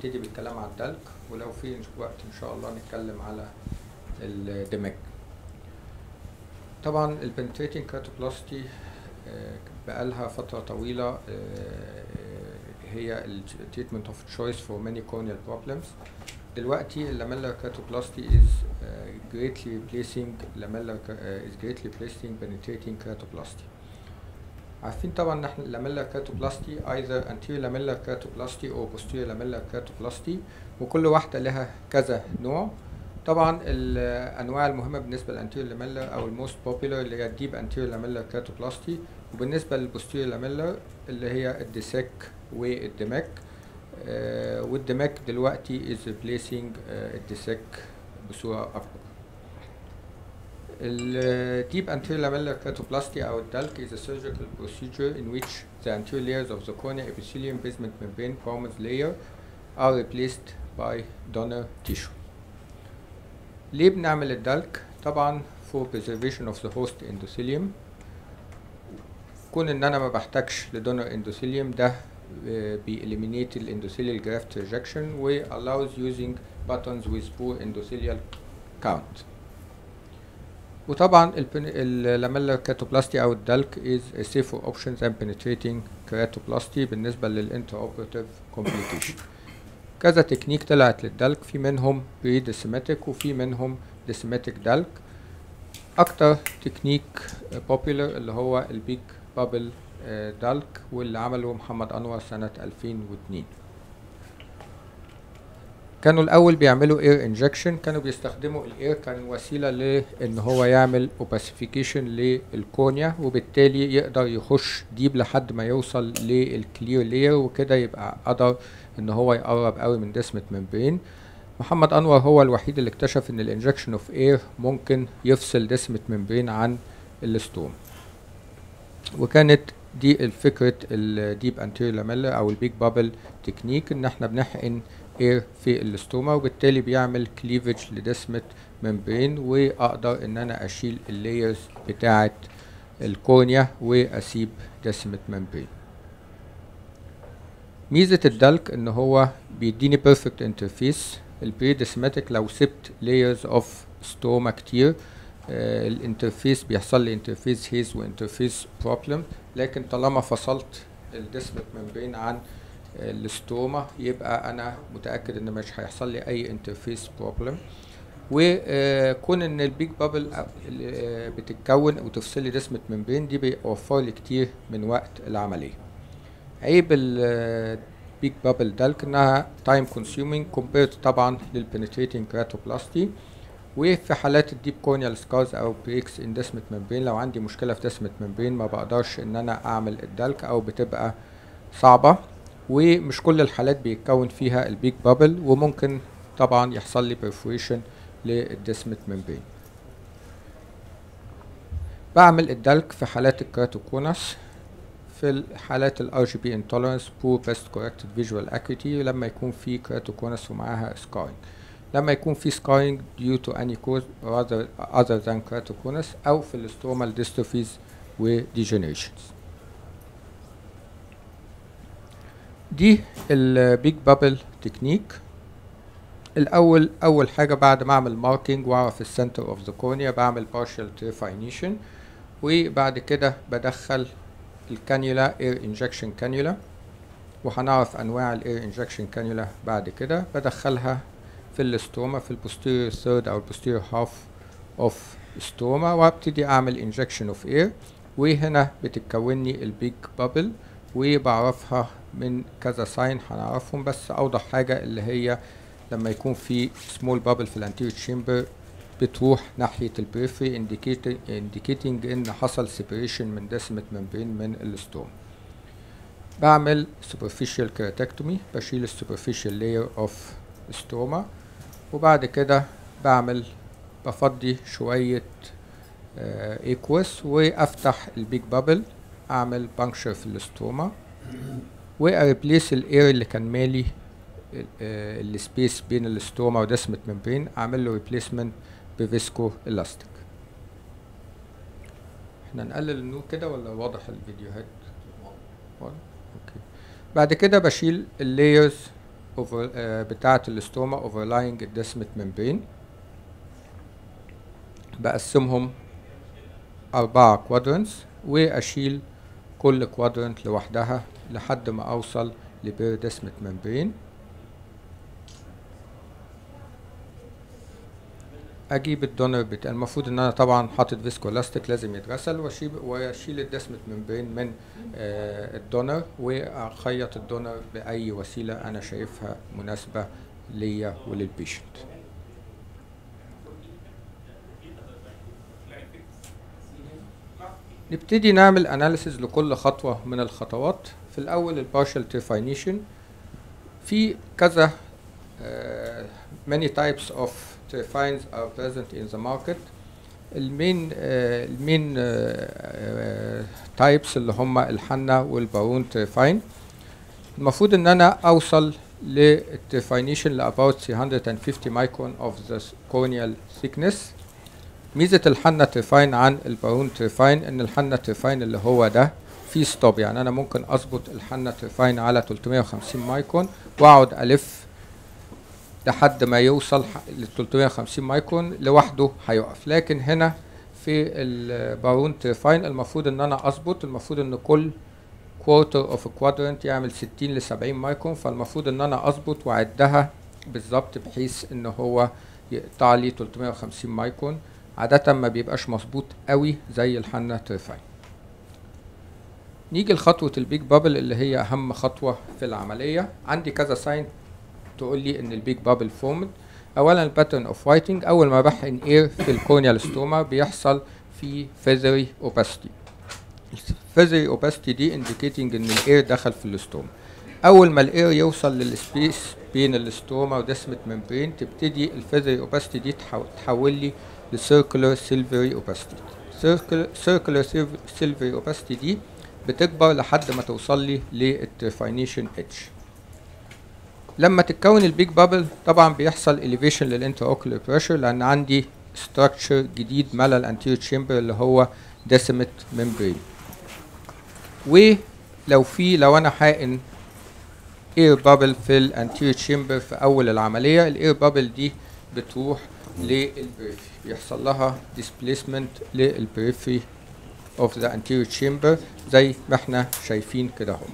هنبتدي بالكلام على الدلك ولو في وقت ان شاء الله نتكلم على الدماغ طبعا البنتريتنج كراتوبلاستي بقالها فترة طويلة آه، هي التريتمنت اوف تشويس فور ماني corneal problems دلوقتي اللاميلر كراتوبلاستي is uh, greatly replacing lamellar uh, is greatly replacing penetrating keratoplasty عارفين طبعا ان احنا اللاميلر كراتوبلاستي either anterior lamellar keratoplasty or posterior lamellar keratoplasty وكل واحدة لها كذا نوع طبعا الانواع المهمه بالنسبه للانتيريور لاميلر او الموست بوبيلر اللي هي الديب انتيريور لاميلر كراتوبلاستي وبالنسبه للبوستيريور لاميلر اللي هي الديسك والدماك آه والدماك دلوقتي is replacing آه الديسك بصوره اكبر الديب anterior lamellar keratoplasty او الدلك is a surgical procedure in which the anterior layers of the cornea epithelium basement membrane Bowman's layer are replaced by donor tissue ليه بنعمل الدلك طبعا for preservation of the host endothelium كون ان انا ما بحتاجش لدونر اندوثيليوم ده بإليمينيت الاندوثيليال جرافت ريجكشن و allows using buttons with poor endothelial count وطبعا اللاميلر كراتوبلاستي او الدلك is a safer option than penetrating keratoplasty بالنسبه للانتراوبراتيف complication كذا تكنيك طلعت للدلك في منهم بري ديسيمتريك وفي منهم ديسيمتريك دلك اكتر تكنيك بوبيلر اللي هو البيج بابل دلك واللي عمله محمد انور سنة 2002 كانوا الاول بيعملوا اير انجكشن كانوا بيستخدموا الاير كان وسيله لان هو يعمل اوباسيفيكيشن للكونيا وبالتالي يقدر يخش ديب لحد ما يوصل للكلير لير وكده يبقى قدر ان هو يقرب قوي من دسمة ممبرين محمد انور هو الوحيد اللي اكتشف ان الانجكشن اوف اير ممكن يفصل دسمة ممبرين عن الستوم وكانت دي الفكرة الديب انتيريور لاميلر او البيج بابل تكنيك ان احنا بنحقن اير في الاستوما وبالتالي بيعمل كليفج لدسمة ممبرين واقدر ان انا اشيل اللايرز بتاعة الكورنيا واسيب دسمة ممبرين ميزة الدلك ان هو بيديني بيرفكت انترفيس البري ديسماتيك لو سبت لايرز اوف ستوما كتير آه الانترفيس بيحصل لي انترفيس هيز وانترفيس بروبلم لكن طالما فصلت الدسمة ممبرين عن الستوما يبقى انا متاكد ان مش هيحصل لي اي انترفيس بروبلم وكون ان البيج بابل بتتكون وتفصل لي دسمة ممبرين دي بيوفر لي كتير من وقت العمليه عيب البيج بابل دالك انها تايم كونسيومينج كومبيرد طبعا للبنتريتنج كراتوبلاستي وفي حالات الديب كورنيال سكارز او بريكس ان دسمة ممبرين لو عندي مشكله في دسمة ممبرين ما بقدرش ان انا اعمل الدلك او بتبقى صعبه ومش كل الحالات بيتكون فيها البيج بابل وممكن طبعا يحصل لي برفوريشن للدسمة ممبرين بعمل الدلك في حالات الكراتوكونس في حالات الار جي بي انتولرنس بور بيست كوركتد فيجوال اكيوتي لما يكون في كراتوكونس ومعاها سكارينج لما يكون في سكارينج due to any cause rather other than keratoconus او في الاسترومال ديستروفيز وديجنريشنز دي البيج بابل تكنيك الاول اول حاجه بعد ما اعمل ماركينج واعرف السنتر اوف ذا كورنيا بعمل partial تريفاينيشن وبعد كده بدخل الكانيولا اير انجكشن كانيولا وهنعرف انواع الاير انجكشن كانيولا بعد كده بدخلها في الاستوما في البوستيريور ثيرد او البوستيريور هاف اوف ستوما وابتدي اعمل انجكشن اوف اير وهنا بتتكوني البيج بابل وبعرفها من كذا ساين هنعرفهم بس اوضح حاجه اللي هي لما يكون في سمول بابل في الانتيريور تشامبر بتروح ناحيه البريفري انديكيتنج ان حصل سيبريشن من دسمه ممبرين من الاستوم بعمل superficial keratectomy بشيل السوبرفيشال لاير اوف ستوما وبعد كده بعمل بفضي شويه ايكوس وافتح البيج بابل اعمل بانكشر في الاستوما واريبليس الاير اللي كان مالي السبيس بين الاستوما ودسمة ممبرين اعمل له ريبليسمنت بفيسكو الاستيك احنا نقلل النور كده ولا واضح الفيديوهات واضح اوكي بعد كده بشيل اللايرز over آه بتاعة الاستوما overlying الدسمة ممبرين بقسمهم أربعة كوادرنتس وأشيل كل كوادرنت لوحدها لحد ما أوصل لبير دسمة ممبرين اجيب الدونر بتاع المفروض ان انا طبعا حاطط فيسكو الاستيك لازم يتغسل واشيل واشيل الدسمة ممبرين من آه الدونر واخيط الدونر باي وسيله انا شايفها مناسبه ليا وللبيشنت نبتدي نعمل اناليسيز لكل خطوه من الخطوات في الاول البارشال ترفاينيشن في كذا uh, many types of terfines are present in the market المين uh, المين تايبس uh, اللي هم الحنة والبارون ترفاين المفروض ان انا اوصل للترفاينيشن ل about 350 مايكرون of the corneal thickness ميزة الحنة ترفاين عن البارون ترفاين ان الحنة ترفاين اللي هو ده في ستوب يعني انا ممكن اظبط الحنة ترفاين على 350 مايكرون واقعد الف لحد ما يوصل ل 350 مايكرون لوحده هيقف لكن هنا في البارون ترفاين المفروض ان انا اظبط المفروض ان كل كوارتر اوف كوادرنت يعمل 60 ل 70 مايكرون فالمفروض ان انا اظبط واعدها بالظبط بحيث ان هو يقطع لي 350 مايكرون عادة ما بيبقاش مظبوط قوي زي الحنة ترفاين نيجي لخطوة البيج بابل اللي هي أهم خطوة في العملية عندي كذا ساين تقول لي إن البيج بابل فورمد أولا الباترن أوف وايتنج أول ما بحقن إير في الكورنيال ستوما بيحصل في فيزري أوباستي الفيزري أوباستي دي انديكيتنج إن الإير دخل في الستوما أول ما الإير يوصل للسبيس بين الستوما ودسمة ممبرين تبتدي الفيزري أوباستي دي تحول لي لسيركولر سيلفري اوباستي سيركولر سيلفري اوباستي دي بتكبر لحد ما توصل لي للترفاينيشن اتش لما تتكون البيج بابل طبعا بيحصل elevation للانتر اوكولار بريشر لان عندي ستراكشر جديد ملا الانتيريور تشامبر اللي هو ديسيمت ممبرين ولو في لو انا حاقن اير بابل في الانتيريور تشامبر في اول العمليه الاير بابل دي بتروح للبريفي بيحصل لها displacement للبريفي of the anterior chamber زي ما احنا شايفين كده هم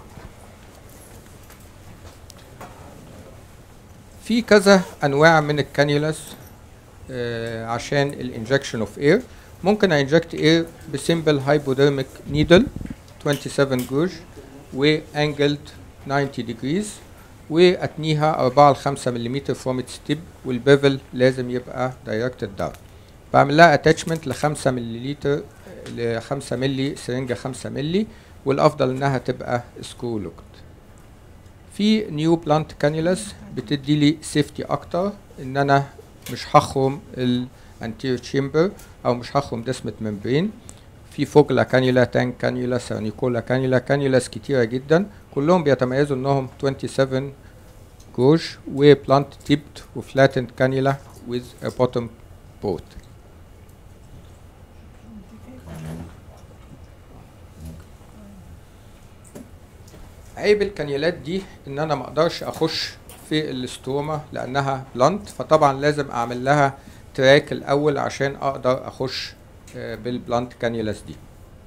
في كذا انواع من الكانيولاس آه عشان الانجكشن اوف اير ممكن انجكت اير بسمبل هايبوديرميك نيدل 27 جوج وانجلد 90 degrees واتنيها 4 ل 5 ملم فروم its tip والبيفل لازم يبقى دايركتد داون بعمل لها اتاتشمنت ل 5 ملل ل 5 ملي سرنجة 5 ملي والافضل انها تبقى سكرو لوكت في نيو بلانت كانيولاس بتدي لي سيفتي اكتر ان انا مش هخرم الانتيريور تشامبر او مش هخرم دسمة ممبرين في فوجلا كانيولا تانك كانيولا سيرنيكولا كانيولا كانيولاس كتيرة جدا كلهم بيتميزوا انهم 27 جوج وبلانت تيبت وفلاتند كانيولا with a bottom port عيب الكانيولات دي ان انا ما اقدرش اخش في الاستوما لانها بلانت فطبعا لازم اعمل لها تراك الاول عشان اقدر اخش بالبلانت كانيولاس دي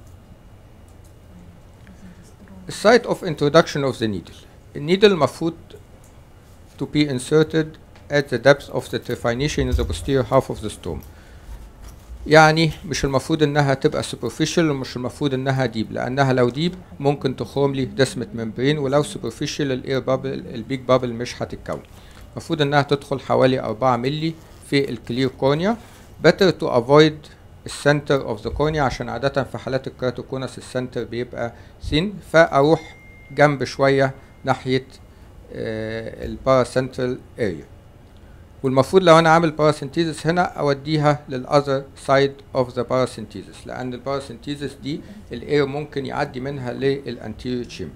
السايت اوف introduction of the needle النيدل المفروض to be inserted at the depth of the trephination in the posterior half of the stoma يعني مش المفروض انها تبقى superficial ومش المفروض انها ديب لانها لو ديب ممكن تخرم لي دسمة ممبرين ولو superficial الاير بابل البيج بابل مش هتتكون المفروض انها تدخل حوالي 4 ملي في الكلير كورنيا better to avoid السنتر اوف ذا كورنيا عشان عادة في حالات الكراتوكونس السنتر بيبقى ثين فاروح جنب شوية ناحية آه الباراسنترال اريا والمفروض لو انا عامل باراسنتيزس هنا اوديها للاذر سايد اوف ذا باراسنتيزس لان الباراسنتيزس دي الاير ممكن يعدي منها للانتيريور تشامبر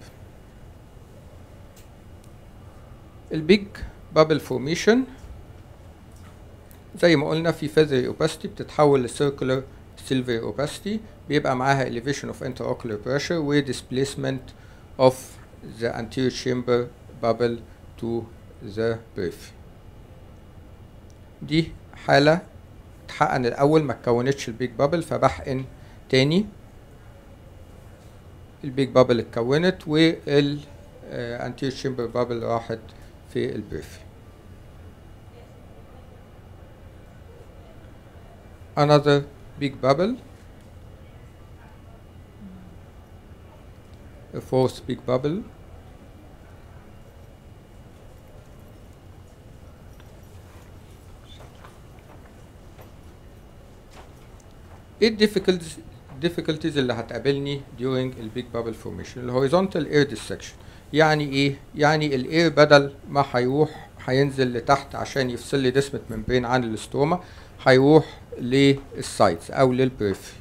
البيج بابل فورميشن زي ما قلنا في فيزري اوباستي بتتحول لسيركولر سيلفري اوباستي بيبقى معاها elevation of intraocular pressure و displacement of the anterior chamber bubble to the periphery دي حالة اتحقن الأول ما اتكونتش البيج بابل فبحقن تاني البيج بابل اتكونت وال anterior chamber بابل راحت في البريفري another big bubble a fourth big bubble ايه الديفيكولتيز difficulties اللي هتقابلني during البيج بابل formation الهوريزونتال اير dissection يعني ايه يعني الاير بدل ما هيروح هينزل لتحت عشان يفصل لي دسمة ممبرين عن الاستوما هيروح للسايتس او للبريفري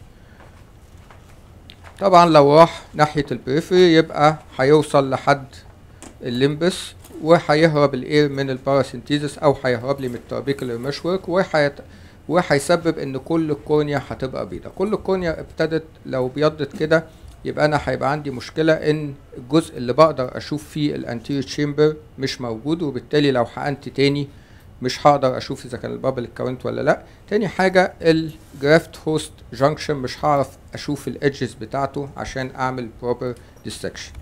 طبعا لو راح ناحية البريفري يبقى هيوصل لحد الليمبس وهيهرب الاير من الباراسينتيزس او هيهرب لي من الترابيكولار مشورك وهيت وهيسبب ان كل الكورنيا هتبقى بيضة كل الكورنيا ابتدت لو بيضت كده يبقى انا هيبقى عندي مشكلة ان الجزء اللي بقدر اشوف فيه الانتيريور تشامبر مش موجود وبالتالي لو حقنت تاني مش هقدر اشوف اذا كان البابل اتكونت ولا لا تاني حاجة الجرافت هوست جانكشن مش هعرف اشوف الادجز بتاعته عشان اعمل بروبر ديسكشن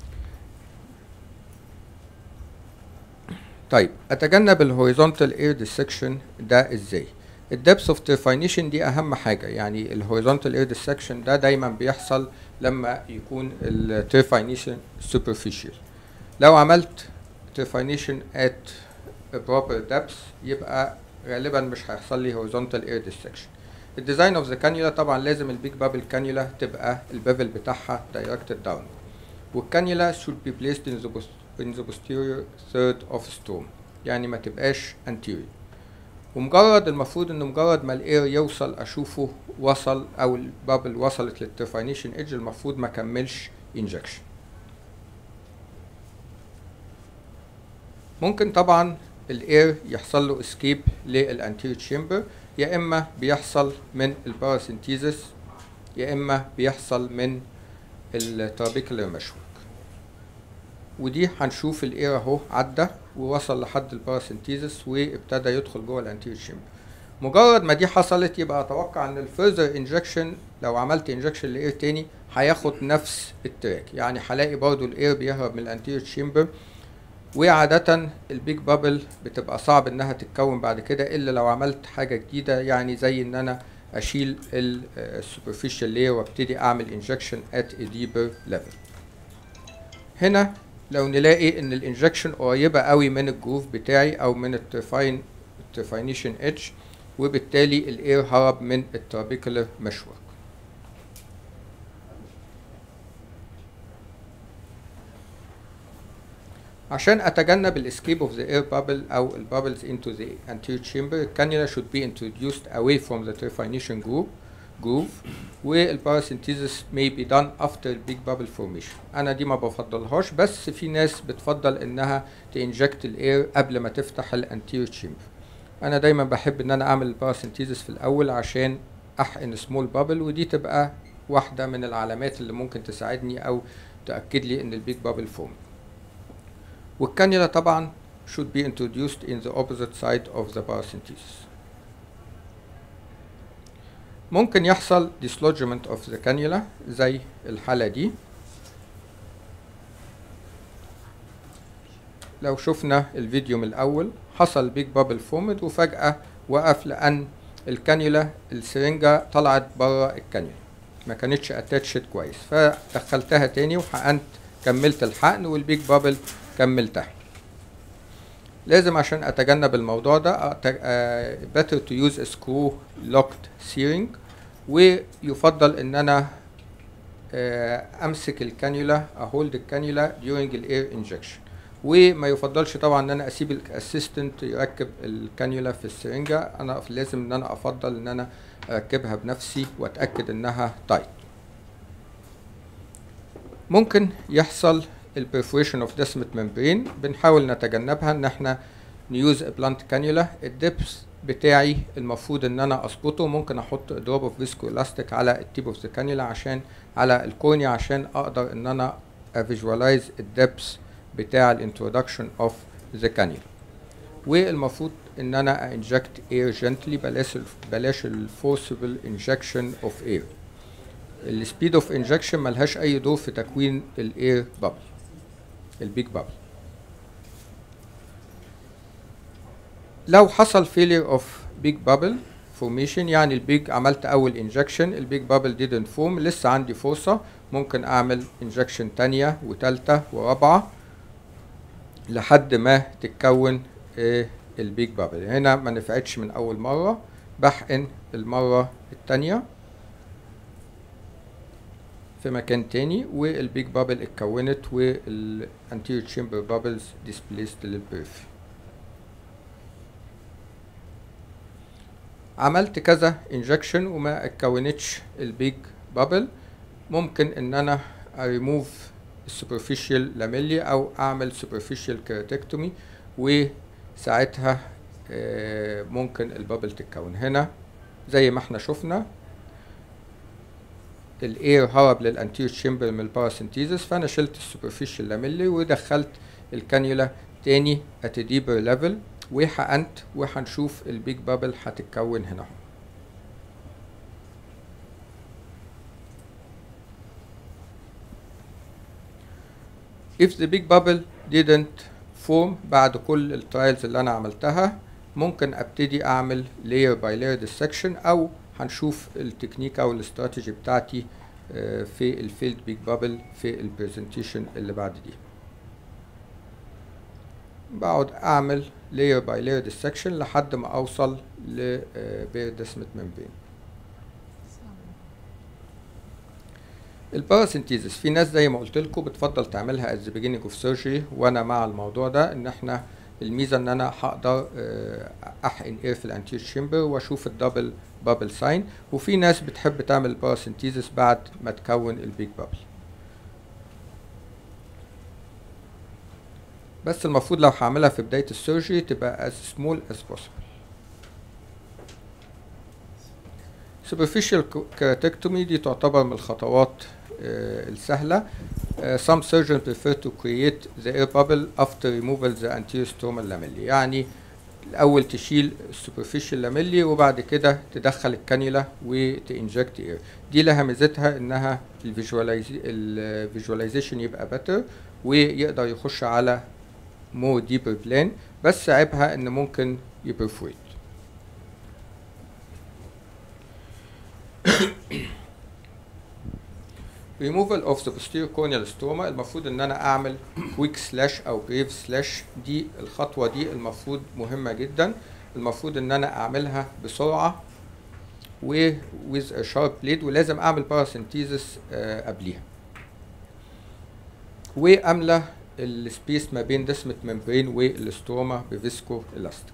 طيب اتجنب الهوريزونتال اير ديسكشن ده ازاي الدبس اوف ترفاينيشن دي اهم حاجه يعني الهوريزونتال اير ديسكشن ده دايما بيحصل لما يكون الترفاينيشن سوبرفيشال لو عملت ترفاينيشن ات proper depth يبقى غالبا مش هيحصل لي horizontal air dissection الديزاين اوف ذا كانيولا طبعا لازم البيج بابل كانيولا تبقى البابل بتاعها directed down والكانيولا should be placed in the, in the posterior third of stome يعني ما تبقاش anterior ومجرد المفروض ان مجرد ما الاير يوصل اشوفه وصل او البابل وصلت للترفاينيشن ايدج المفروض ما كملش انجكشن ممكن طبعا الاير يحصل له اسكيب للانتيريور تشامبر يا اما بيحصل من الباراسينتيزس يا اما بيحصل من الترابيكولار مشوك ودي هنشوف الاير اهو عدى ووصل لحد الباراسينتيزس وابتدى يدخل جوه الانتيريور تشامبر مجرد ما دي حصلت يبقى اتوقع ان الفيرذر انجكشن لو عملت انجكشن لاير تاني هياخد نفس التراك يعني هلاقي برضو الاير بيهرب من الانتيريور تشامبر وعادة البيج بابل بتبقى صعب انها تتكون بعد كده الا لو عملت حاجة جديدة يعني زي ان انا اشيل السوبرفيشال لاير وابتدي اعمل انجكشن ات a deeper level هنا لو نلاقي ان الانجكشن قريبة قوي من الجروف بتاعي او من الترفاين الترفاينيشن ايدج وبالتالي الاير هرب من الترابيكولار مشورك عشان اتجنب الاسكيب اوف ذا اير بابل او البابلز into the anterior chamber الكانيولا should be introduced away from the terfination group groove والباراسينتيزس may be done after البيج بابل formation انا دي ما بفضلهاش بس في ناس بتفضل انها تنجكت الاير قبل ما تفتح الانتيريور تشامبر انا دايما بحب ان انا اعمل الباراسينتيزس في الاول عشان احقن سمول بابل ودي تبقى واحده من العلامات اللي ممكن تساعدني او تاكد لي ان البيج بابل فورم والكانيولا طبعا should be introduced in the opposite side of the paracentesis. ممكن يحصل dislodgement of the cannula زي الحالة دي لو شفنا الفيديو من الأول حصل بيج بابل فومد وفجأة وقف لأن الكانيولا السرنجة طلعت بره الكانيولا ما كانتش اتاتشد كويس فدخلتها تاني وحقنت كملت الحقن والبيج بابل كملتها لازم عشان اتجنب الموضوع ده better to use a screw locked searing ويفضل ان انا امسك الكانيولا اهولد الكانيولا during الاير انجكشن وما يفضلش طبعا ان انا اسيب الاسيستنت يركب الكانيولا في السرنجه انا لازم ان انا افضل ان انا اركبها بنفسي واتاكد انها تايت ممكن يحصل البرفوريشن اوف دسمة ممبرين بنحاول نتجنبها ان احنا نيوز بلانت كانيولا الدبس بتاعي المفروض ان انا اظبطه ممكن احط دروب اوف فيسكو الاستيك على التيب اوف ذا كانيولا عشان على الكورنيا عشان اقدر ان انا افيجوالايز الدبس بتاع الانترودكشن اوف the cannula والمفروض ان انا انجكت اير جنتلي بلاش بلاش الفورسبل انجكشن اوف اير السبيد اوف انجكشن ملهاش اي دور في تكوين الاير بابل البيج بابل لو حصل failure of big bubble formation يعني البيج عملت اول انجكشن البيج بابل didn't form لسه عندي فرصة ممكن اعمل انجكشن تانية وتالتة ورابعة لحد ما تتكون إيه البيج بابل هنا ما نفعتش من اول مرة بحقن المرة التانية في مكان تاني والبيج بابل اتكونت والانتيريور تشامبر بابلز ديسبليست للبريف عملت كذا انجكشن وما اتكونتش البيج بابل ممكن ان انا اريموف السوبرفيشال لاميلي او اعمل سوبرفيشال كيراتكتومي وساعتها آه، ممكن البابل تتكون هنا زي ما احنا شفنا الاير هرب للانتير تشامبر من الباراسينتيزس فانا شلت السوبرفيشال لاميلي ودخلت الكانيولا تاني ات ديبر ليفل وحقنت وهنشوف البيج بابل هتتكون هنا اهو if the big bubble didn't form بعد كل الترايلز اللي انا عملتها ممكن ابتدي اعمل layer by layer dissection او هنشوف التكنيك او الاستراتيجي بتاعتي آه، في الفيلد بيج بابل في البرزنتيشن اللي بعد دي بقعد اعمل layer by layer dissection لحد ما اوصل لبير دسمة ممبرين الباراسينتيزس في ناس زي ما قلت لكم بتفضل تعملها at the beginning of surgery وانا مع الموضوع ده ان احنا الميزه ان انا هقدر آه، احقن اير في الانتير شيمبر واشوف الدبل بابل ساين وفي ناس بتحب تعمل باراسينتيزس بعد ما تكون البيج بابل بس المفروض لو هعملها في بدايه السيرجري تبقى as small as possible superficial keratectomy دي تعتبر من الخطوات آه، السهلة آه، some surgeons prefer to create the air bubble after removal the anterior stromal lamellae يعني الأول تشيل superficial lamellae وبعد كده تدخل الكانيولا وتinject air دي لها ميزتها إنها الفيجواليزيشن يبقى better ويقدر يخش على more deeper plane بس عيبها إن ممكن يبرفوريت removal of the posterior corneal stoma المفروض ان انا اعمل quick slash او brave slash دي الخطوه دي المفروض مهمه جدا المفروض ان انا اعملها بسرعه و with a sharp blade ولازم اعمل paracentesis آه قبليها واملى السبيس ما بين دسمة ممبرين والاستوما بفيسكو الاستيك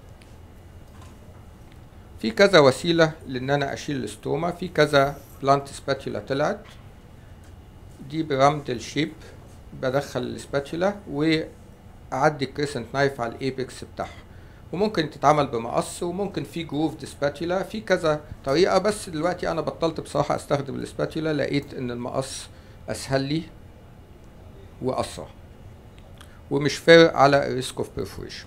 في كذا وسيلة لان انا اشيل الاستوما في كذا بلانت سباتولا طلعت دي برمد الشيب بدخل السباتولا واعدي الكريسنت نايف على الايبكس بتاعها وممكن تتعمل بمقص وممكن في جروف سباتولا في كذا طريقة بس دلوقتي انا بطلت بصراحة استخدم السباتولا لقيت ان المقص اسهل لي واسرع ومش فارق على الريسك اوف perforation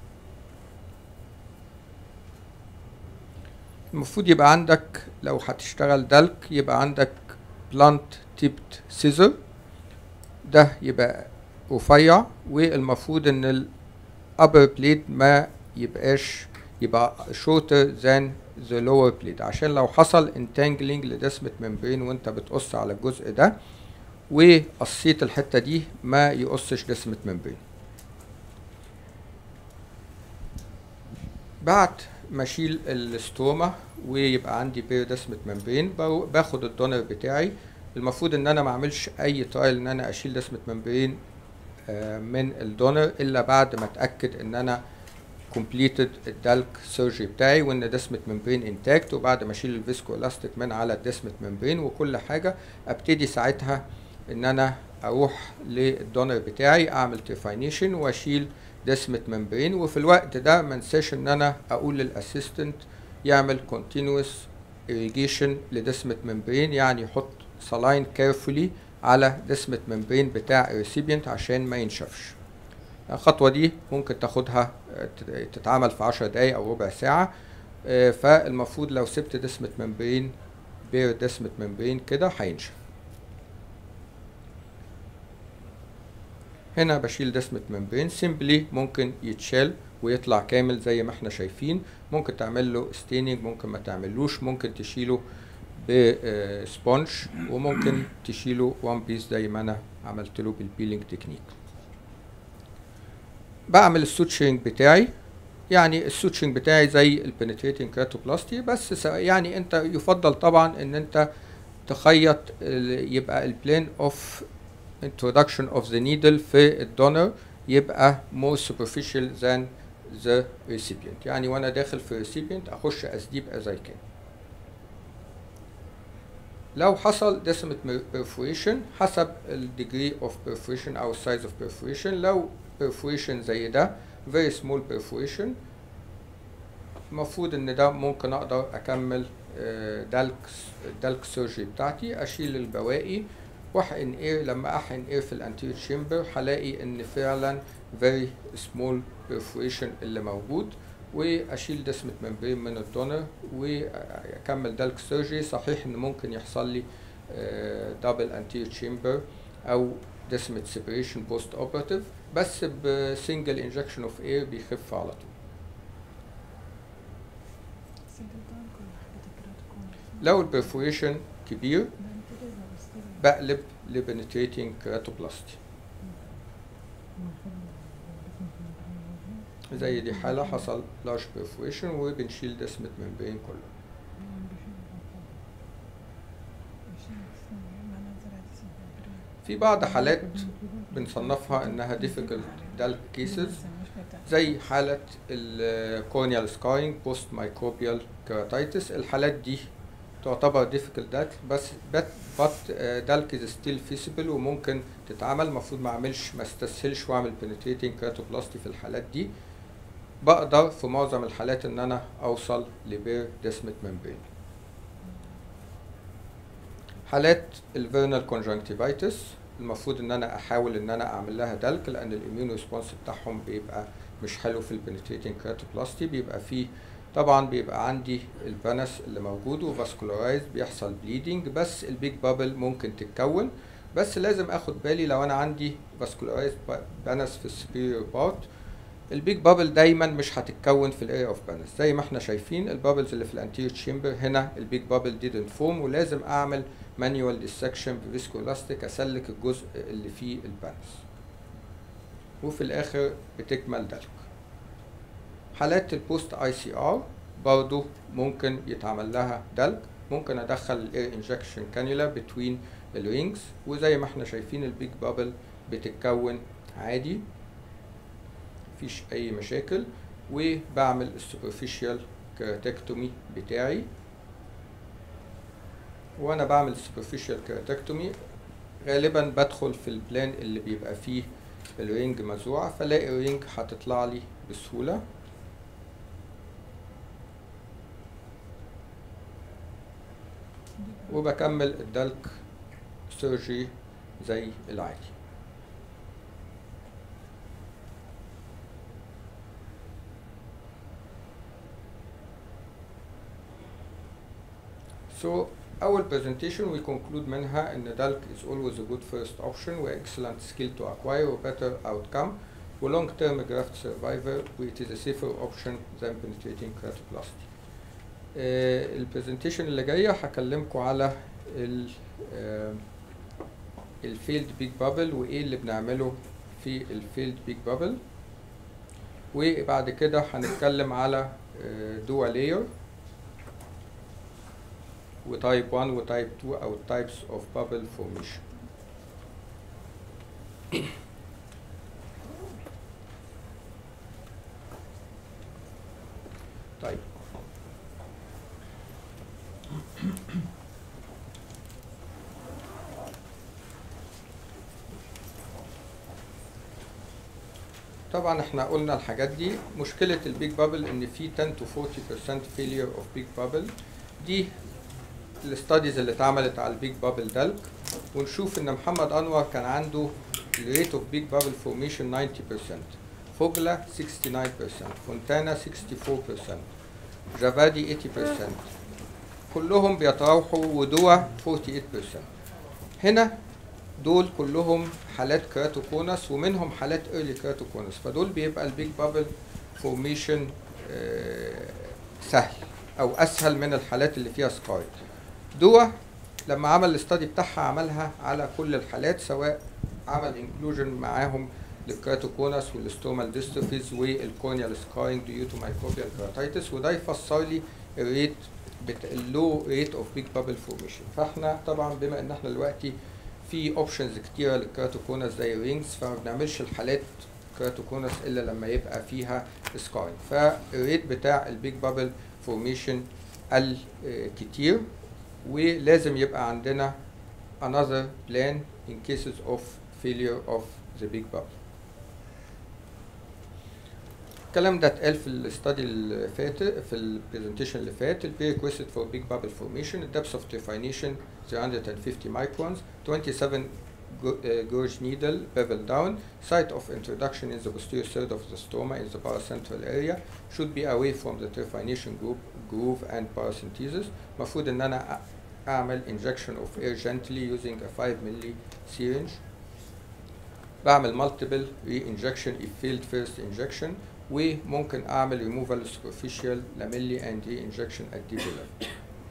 المفروض يبقى عندك لو هتشتغل دلك يبقى عندك بلانت تيبت سيزر ده يبقى رفيع والمفروض ان الابر بليد ما يبقاش يبقى shorter than the lower plate عشان لو حصل entangling لدسمة ممبرين وانت بتقص على الجزء ده وقصيت الحتة دي ما يقصش دسمة ممبرين بعد ما اشيل الاستوما ويبقى عندي بير دسمة ممبرين باخد الدونر بتاعي المفروض ان انا ما اعملش اي ترايل ان انا اشيل دسمة ممبرين آه، من الدونر الا بعد ما اتاكد ان انا completed الدلك سيرجري بتاعي وان دسمة ممبرين انتاكت وبعد ما اشيل الفيسكو الاستيك من على دسمة ممبرين وكل حاجة ابتدي ساعتها ان انا اروح للدونر بتاعي اعمل ترفاينيشن واشيل دسمة ممبرين وفي الوقت ده ما انساش ان انا اقول للاسيستنت يعمل continuous irrigation لدسمة ممبرين يعني يحط saline carefully على دسمة ممبرين بتاع الريسيبينت عشان ما ينشفش الخطوة دي ممكن تاخدها آه، تت- تتعمل في 10 دقايق أو ربع ساعة آه، فالمفروض لو سبت دسمة ممبرين بير دسمة ممبرين كده هينشف هنا بشيل دسمة ممبرين سيمبلي ممكن يتشال ويطلع كامل زي ما احنا شايفين ممكن تعمل له ستيننج ممكن ما تعملوش ممكن تشيله بسبونج وممكن تشيله وان بيس زي ما انا عملت له بالبيلينج تكنيك بعمل السوتشنج بتاعي يعني السوتشنج بتاعي زي البنتريتنج كراتوبلاستي بس س- يعني انت يفضل طبعا ان انت تخيط ال- يبقى البلين اوف introduction of the needle في الدونر يبقى more superficial than the recipient يعني وانا داخل في recipient اخش as deep as I can لو حصل decimal perforation حسب ال degree of perforation او size of perforation لو perforation زي ده very small perforation المفروض ان ده ممكن اقدر اكمل دالك الدالك سيرجري بتاعتي اشيل البواقي واحقن اير لما احقن اير في الانتير تشامبر هلاقي ان فعلا very small perforation اللي موجود واشيل دسمة ممبرين من الدونر واكمل دالك سيرجري صحيح ان ممكن يحصل لي دبل انتير تشامبر او دسمة سيبريشن بوست اوبراتيف بس بسنجل انجكشن اوف اير بيخف على طول لو البرفوريشن كبير بقلب لبنتريتنج كراتوبلاستي زي دي حالة حصل لارج برفوريشن وبنشيل دسمة ممبرين كله في بعض حالات بنصنفها انها difficult dull cases زي حالة الكورنيال سكاينج بوست مايكروبيال كيراتايتس الحالات دي تعتبر difficult dull بس بت but دالك is still feasible وممكن تتعمل المفروض ما اعملش ما استسهلش واعمل penetrating keratoplasty في الحالات دي بقدر في معظم الحالات ان انا اوصل لبير دسمة ممبرين حالات الفيرنال كونجنكتيفايتس المفروض ان انا احاول ان انا اعمل لها دلك لان الاميون ريسبونس بتاعهم بيبقى مش حلو في البنتريتنج كراتوبلاستي بيبقى فيه طبعا بيبقى عندي البنس اللي موجود وفاسكولارايز بيحصل بليدنج بس البيج بابل ممكن تتكون بس لازم اخد بالي لو انا عندي فاسكولارايز بنس في السبيريور بارت البيج بابل دايما مش هتتكون في الاريا اوف بانس زي ما احنا شايفين البابلز اللي في الانتيريور تشامبر هنا البيج بابل didn't فورم ولازم اعمل مانيوال ديسكشن بفيسكولاستيك اسلك الجزء اللي فيه البانس وفي الاخر بتكمل دلك حالات البوست اي سي ار برضو ممكن يتعمل لها دلك ممكن ادخل الاير انجكشن كانيولا بتوين الرينجز وزي ما احنا شايفين البيج بابل بتتكون عادي مفيش اي مشاكل وبعمل السوبرفيشال كيراتكتومي بتاعي وانا بعمل السوبرفيشال كيراتكتومي غالبا بدخل في البلان اللي بيبقى فيه الرينج مزروعة فلاقي الرينج هتطلع لي بسهولة وبكمل الدلك سيرجي زي العادي So our presentation we conclude منها ان DALK is always a good first option و excellent skill to acquire و better outcome و long term graft survivor و it is a safer option than penetrating keratoplasty. Uh, البرزنتيشن اللي جايه هكلمكم على ال الفيلد بيج بابل وايه اللي بنعمله في الفيلد بيج بابل وبعد كده هنتكلم على دوا لاير وتايب 1 وتايب 2 او types of bubble formation طيب طبعا احنا قلنا الحاجات دي مشكلة البيج بابل ان في 10 to 40% failure of big bubble دي الستاديز اللي اتعملت على البيج بابل دلك ونشوف ان محمد انور كان عنده rate of big bubble formation 90% فوجلا 69% فونتانا 64% جافادي 80% كلهم بيتراوحوا ودوا 48% هنا دول كلهم حالات كراتوكونس ومنهم حالات ايرلي كراتوكونس فدول بيبقى البيج بابل فورميشن سهل او اسهل من الحالات اللي فيها سكاي دوا لما عمل الاستادي بتاعها عملها على كل الحالات سواء عمل انكلوجن معاهم للكراتوكونس والستومال ديستروفيز والكونيال سكاينج ديو تو مايكروبيال كراتايتس وده يفسر لي الريت اللو ريت اوف بيج بابل فورميشن فاحنا طبعا بما ان احنا دلوقتي في اوبشنز كتيره للكراتوكونس زي رينجز فما بنعملش الحالات كراتوكونس الا لما يبقى فيها سكاي فالريت بتاع البيج بابل فورميشن قل آه، كتير ولازم يبقى عندنا another plan in cases of failure of the big bubble الكلام ده اتقال في الاستادي اللي فات في البرزنتيشن اللي فات البي ريكويستد فور بيج بابل فورميشن الدبس اوف definition 350 microns 27 gauge needle bevel down site of introduction in the posterior third of the stoma in the paracentral area should be away from the definition group groove and paracentesis المفروض ان انا أ- اعمل injection of air gently using a 5 milli syringe بعمل multiple re-injection if failed first injection وممكن اعمل removal superficial lamelli and re-injection at deep level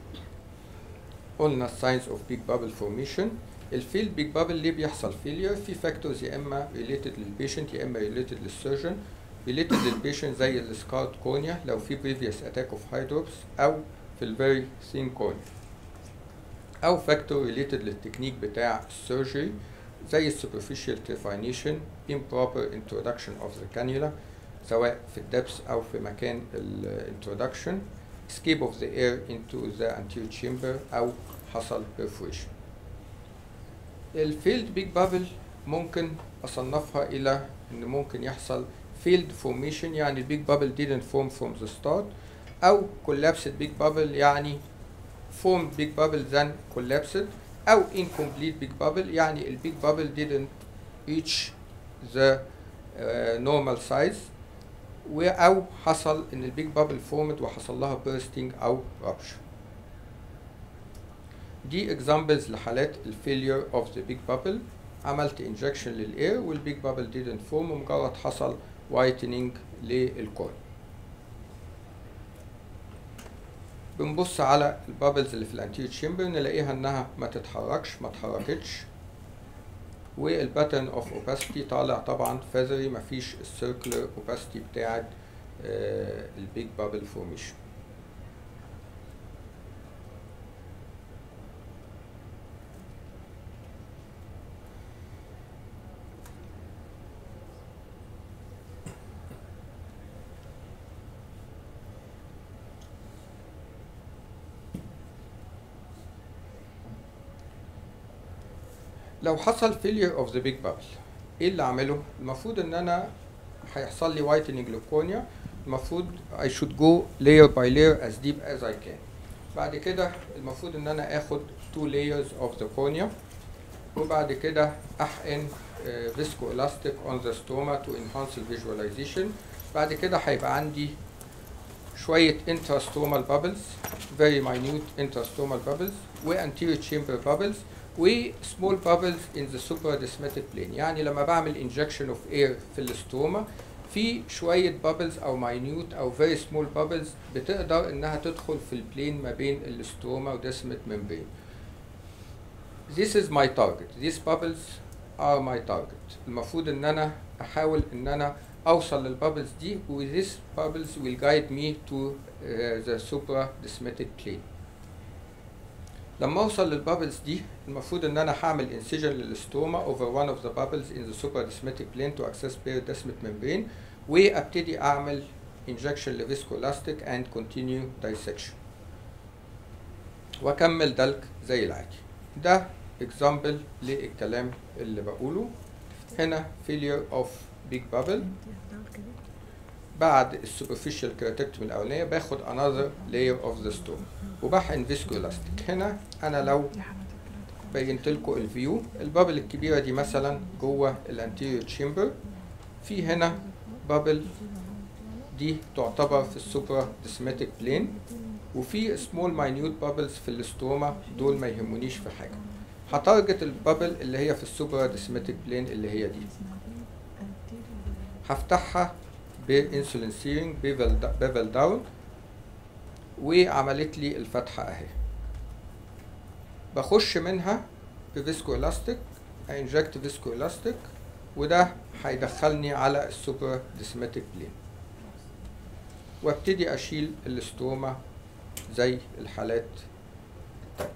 قلنا signs of big bubble formation الفيلد بيج بابل ليه بيحصل فيلير في فاكتورز يا اما ريليتد للبيشنت يا اما ريليتد للسيرجن ريليتد للبيشنت زي السكارد كونيا لو في بريفيوس اتاك اوف هايدروبس او في الفيري ثين كونيا او فاكتور ريليتد للتكنيك بتاع السيرجري زي السوبرفيشال تريفاينيشن improper introduction of the cannula سواء في الدبس او في مكان الانترودكشن escape of the air into the anterior chamber او حصل perforation الفيلد بيج بابل ممكن اصنفها الى ان ممكن يحصل فيلد فورميشن يعني البيج بابل didn't form from the start او collapsed بيج بابل يعني formed big bubble then collapsed او incomplete big bubble يعني البيج بابل didn't reach the uh, normal size و او حصل ان البيج بابل فورمد وحصل لها bursting او rupture دي examples لحالات الفيلير اوف ذا بيج بابل عملت انجكشن للاير والبيج بابل didn't form ومجرد حصل وايتنينج للكون بنبص على البابلز اللي في الانتير تشامبر نلاقيها انها ما تتحركش ما اتحركتش والباترن اوف اوباسيتي طالع طبعا فازري مفيش السيركلر اوباسيتي بتاعت البيج بابل فورميشن لو حصل failure of the big bubble ايه اللي اعمله المفروض ان انا هيحصل لي whitening للكونيا المفروض I should go layer by layer as deep as I can بعد كده المفروض ان انا اخد two layers of the cornea وبعد كده احقن فيسكو elastic on the stoma to enhance the visualization بعد كده هيبقى عندي شوية intrastomal bubbles very minute intrastomal bubbles و anterior chamber bubbles و small bubbles in the supradesmatic plane يعني لما بعمل injection of air في الاستوما في شوية bubbles أو minute أو very small bubbles بتقدر إنها تدخل في البلين ما بين الاستوما ودسمة membrane. This is my target. These bubbles are my target. المفروض إن أنا أحاول إن أنا أوصل للبابلز دي و these bubbles will guide me to uh, the supradesmatic plane. لما اوصل للبابلز دي المفروض ان انا هعمل انسيجن للستوما over one of the bubbles in the supradesmatic plane to access periodesmic membrane وابتدي اعمل injection لفيسكولاستيك and continue dissection واكمل دلك زي العادي ده example للكلام اللي بقوله هنا failure of big bubble بعد السوبرفيشال كراتكتومي الاولانيه باخد another layer of the stone وبحقن فيسكولاستيك هنا انا لو بينت لكم الفيو البابل الكبيره دي مثلا جوه الانتيريور تشامبر في هنا بابل دي تعتبر في السوبرا ديسماتيك بلين وفي سمول ماينيوت بابلز في الاستوما دول ما يهمونيش في حاجه هتارجت البابل اللي هي في السوبرا ديسماتيك بلين اللي هي دي هفتحها بانسولين سيرنج بيفل داون وعملت لي الفتحه اهي بخش منها بفيسكو الاستيك انجكت فيسكو الاستيك وده هيدخلني على السوبر ديسماتيك بلين وابتدي اشيل الاستوما زي الحالات التانية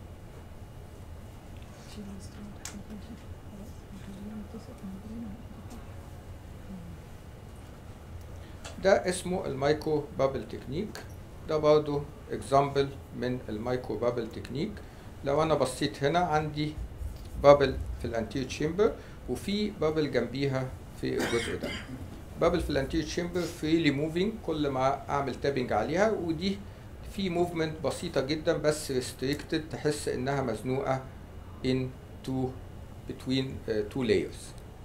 ده اسمه المايكرو بابل تكنيك ده برضو اكزامبل من المايكرو بابل تكنيك لو انا بصيت هنا عندي بابل في الانتير تشامبر وفي بابل جنبيها في الجزء ده بابل في الانتير تشامبر فريلي موفينج كل ما اعمل تابنج عليها ودي في موفمنت بسيطه جدا بس ريستريكتد تحس انها مزنوقه in two between uh, two layers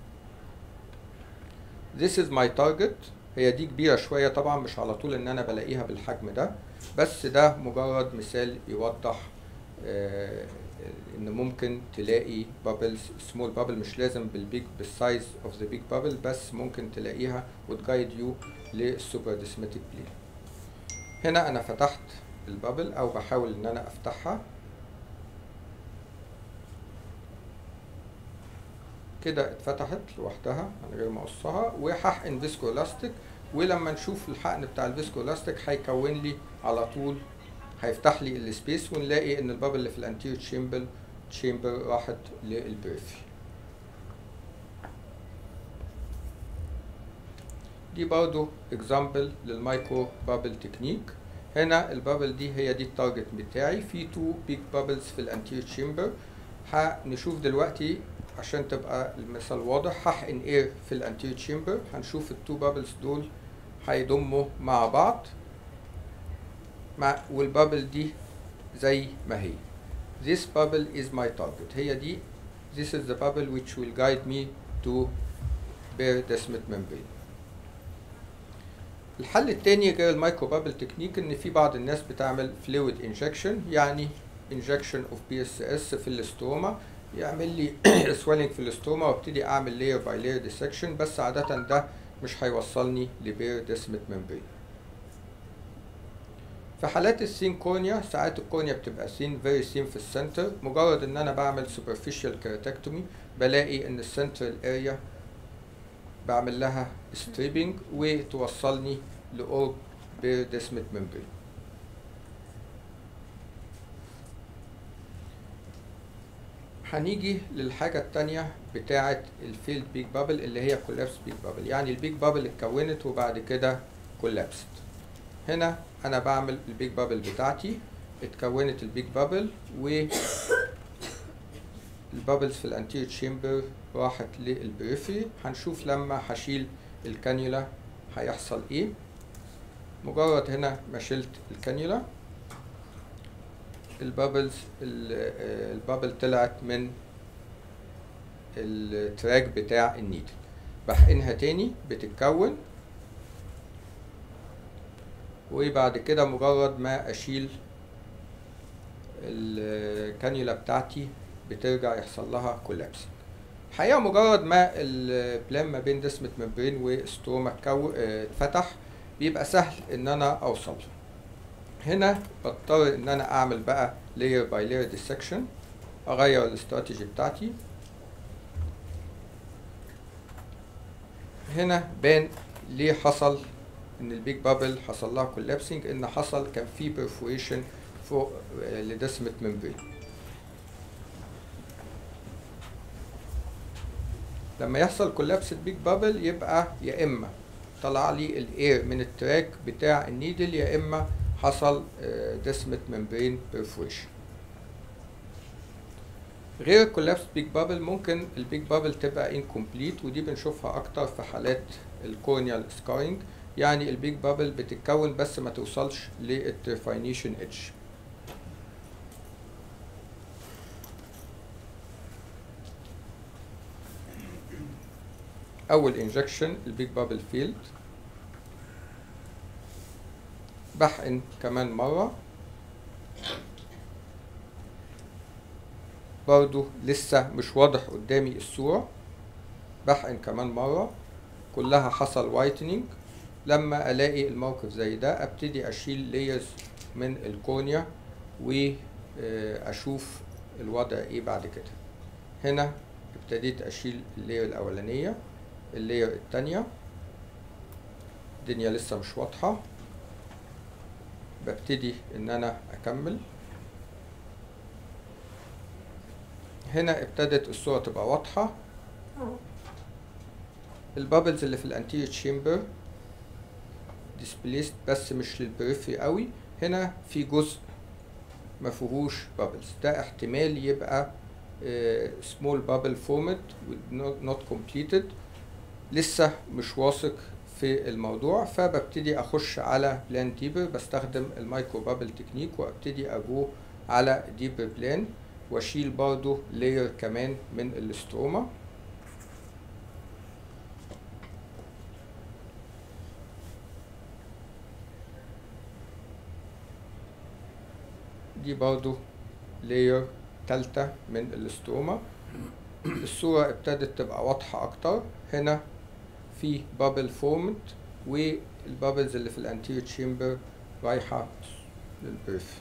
this is my target هي دي كبيره شويه طبعا مش على طول ان انا بلاقيها بالحجم ده بس ده مجرد مثال يوضح آه ان ممكن تلاقي بابلز سمول بابل مش لازم بالبيج بالسايز اوف ذا بيج بابل بس ممكن تلاقيها وتجايد يو للسوبر ديسماتيك بلين هنا انا فتحت البابل او بحاول ان انا افتحها كده اتفتحت لوحدها من غير ما اقصها وهحقن فيسكو الاستيك ولما نشوف الحقن بتاع الفيسكو الاستيك هيكون لي على طول هيفتح لي السبيس ونلاقي ان البابل اللي في الانتير تشامبر تشامبر راحت للبريفري دي برضو اكزامبل للمايكرو بابل تكنيك هنا البابل دي هي دي التارجت بتاعي في تو بيج بابلز في الانتير تشامبر هنشوف دلوقتي عشان تبقى المثال واضح هحقن اير في الانتير تشامبر هنشوف التو بابلز دول هيضموا مع بعض مع والبابل دي زي ما هي this bubble is my target هي دي this is the bubble which will guide me to bare desmet membrane الحل التاني غير المايكرو بابل تكنيك ان في بعض الناس بتعمل fluid injection يعني injection of PSS في الاستوما يعمل لي swelling في الاستوما وابتدي اعمل layer by layer dissection بس عادة ده مش هيوصلني لبير ديسمت ممبرين في حالات السين كورنيا ساعات الكورنيا بتبقى سين فيري سين في السنتر مجرد ان انا بعمل superficial كيراتكتومي بلاقي ان السنترال اريا بعمل لها ستريبنج وتوصلني لأورب بير ديسمت ممبرين هنيجي للحاجة التانية بتاعة الفيلد بيج بابل اللي هي كولابس بيج بابل يعني البيج بابل اتكونت وبعد كده كولابست هنا انا بعمل البيج بابل بتاعتي اتكونت البيج بابل و البابلز في الانتير تشامبر راحت للبريفري هنشوف لما هشيل الكانيولا هيحصل ايه مجرد هنا ما شلت الكانيولا البابلز البابل طلعت من التراك بتاع النيدل بحقنها تاني بتتكون وبعد كده مجرد ما اشيل الكانيولا بتاعتي بترجع يحصل لها كولابس الحقيقه مجرد ما البلان ما بين دسمة ممبرين وستوما اتفتح بيبقى سهل ان انا اوصل هنا بضطر ان انا اعمل بقى layer by layer dissection اغير الاستراتيجي بتاعتي هنا بان ليه حصل ان البيج بابل حصل لها كولابسنج ان حصل كان في perforation فوق لدسمة ممبرين لما يحصل كولابس البيج بابل يبقى يا اما طلع لي الاير من التراك بتاع النيدل يا اما حصل دسمة ممبرين perforation غير الكولابس بيج بابل ممكن البيج بابل تبقى incomplete ودي بنشوفها اكتر في حالات الكورنيال سكارينج يعني البيج بابل بتتكون بس ما توصلش للترفاينيشن ايدج اول انجكشن البيج بابل فيلد بحقن كمان مرة برضو لسه مش واضح قدامي الصورة بحقن كمان مرة كلها حصل وايتنينج لما الاقي الموقف زي ده ابتدي اشيل ليرز من الكورنيا واشوف الوضع ايه بعد كده هنا ابتديت اشيل اللير الاولانية اللير التانية الدنيا لسه مش واضحة ببتدي ان انا اكمل هنا ابتدت الصورة تبقى واضحة البابلز اللي في الانتيريور تشامبر ديسبليست بس مش للبريفري قوي هنا في جزء ما فيهوش بابلز ده احتمال يبقى سمول بابل فورمت نوت كومبليتد لسه مش واثق في الموضوع فببتدي اخش على بلان ديبر بستخدم المايكرو بابل تكنيك وابتدي اجو على ديبر بلان واشيل برضو لاير كمان من الاستروما دي برضو لاير تالتة من الاستروما الصورة ابتدت تبقى واضحة أكتر هنا في بابل فورمد والبابلز اللي في الانتيريور تشامبر رايحة للبريف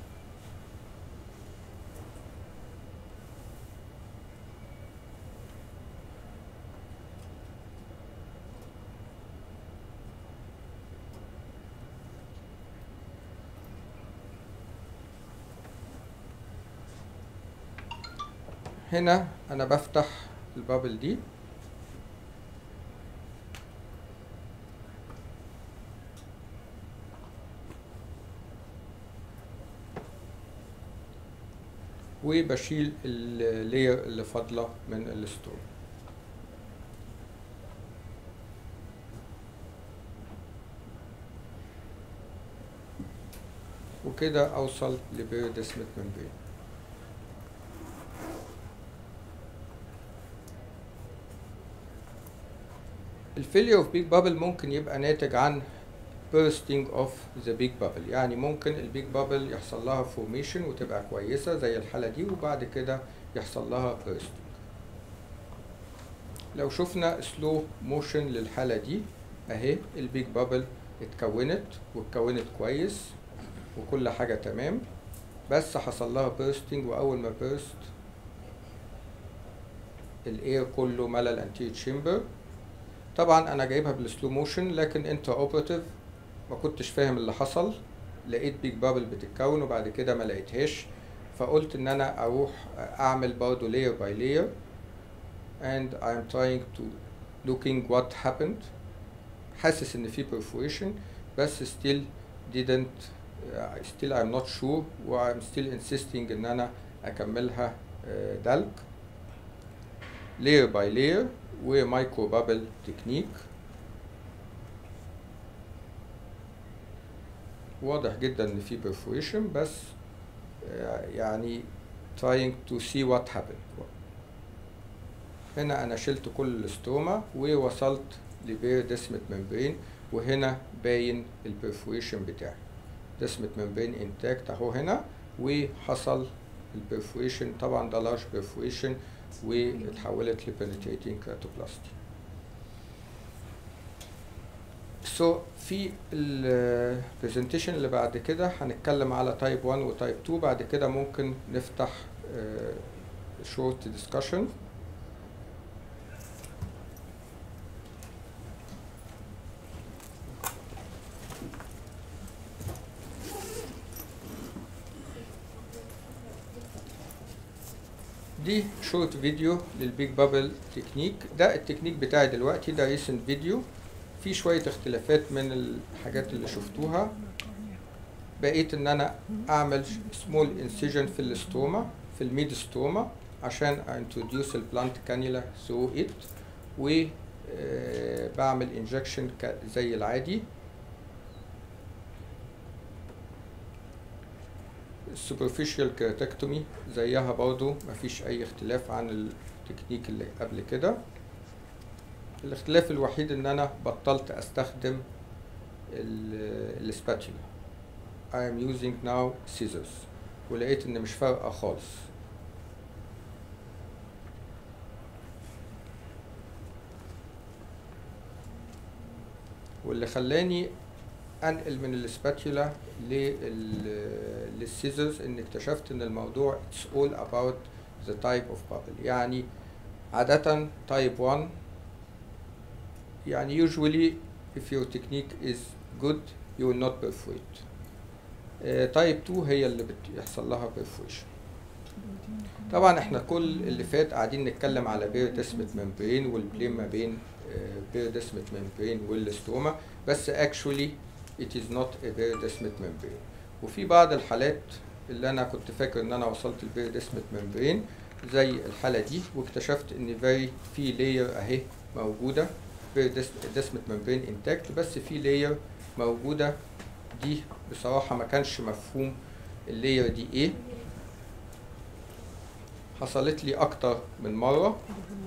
هنا انا بفتح البابل دي وبشيل اللاير اللي فاضله من الستور وكده اوصل لبيريدسمت ممبرين الفيلير اوف بيج بابل ممكن يبقى ناتج عن bursting of the big bubble يعني ممكن البيج بابل يحصل لها فورميشن وتبقى كويسة زي الحالة دي وبعد كده يحصل لها bursting لو شفنا سلو موشن للحالة دي اهي البيج بابل اتكونت واتكونت كويس وكل حاجة تمام بس حصل لها bursting واول ما burst الاير كله ملا الانتير تشامبر طبعا انا جايبها بالسلو موشن لكن انت اوبراتيف ما كنتش فاهم اللي حصل لقيت بيج بابل بتتكون وبعد كده ما لقيتهاش فقلت ان انا اروح اعمل برضه layer by layer and I am trying to looking what happened حاسس ان في perforation بس still didn't uh, still I'm not sure و I'm still insisting ان انا اكملها uh, دلك layer by layer ومايكرو بابل تكنيك واضح جدا ان في perforation بس يعني trying to see what happened هنا انا شلت كل الاستوما ووصلت لبير دسمة ممبرين وهنا باين البرفوريشن بتاعي دسمة ممبرين انتاكت اهو هنا وحصل البرفوريشن طبعا ده لارج برفوريشن واتحولت لبنتريتنج كراتوبلاستي سو so, في البرزنتيشن اللي بعد كده هنتكلم على تايب 1 وتايب 2 بعد كده ممكن نفتح شورت ديسكشن دي شورت فيديو للبيج بابل تكنيك ده التكنيك بتاعي دلوقتي ده ريسنت فيديو في شوية اختلافات من الحاجات اللي شفتوها بقيت ان انا اعمل سمول انسيجن في الاستوما في الميد ستوما عشان انتروديوس البلانت كانيولا ثرو ات و بعمل انجكشن زي العادي السوبرفيشال كيراتكتومي زيها برضو مفيش اي اختلاف عن التكنيك اللي قبل كده الاختلاف الوحيد ان انا بطلت استخدم السباتولا I am using now scissors ولقيت ان مش فارقه خالص واللي خلاني انقل من السباتولا للسيزرز ان اكتشفت ان الموضوع it's all about the type of bubble يعني عادة type 1 يعني usually if your technique is good you will not perforate uh, type 2 هي اللي بيحصل لها perforation طبعا احنا كل اللي فات قاعدين نتكلم على بير ديسمت ممبرين والبلين ما بين بير ديسمت ممبرين والستوما بس actually it is not a bare desmet membrane وفي بعض الحالات اللي انا كنت فاكر ان انا وصلت البير ديسمت ممبرين زي الحاله دي واكتشفت ان very في لاير اهي موجوده بير ديسمت ممبرين انتاكت بس في لاير موجوده دي بصراحه ما كانش مفهوم اللاير دي ايه حصلت لي اكتر من مره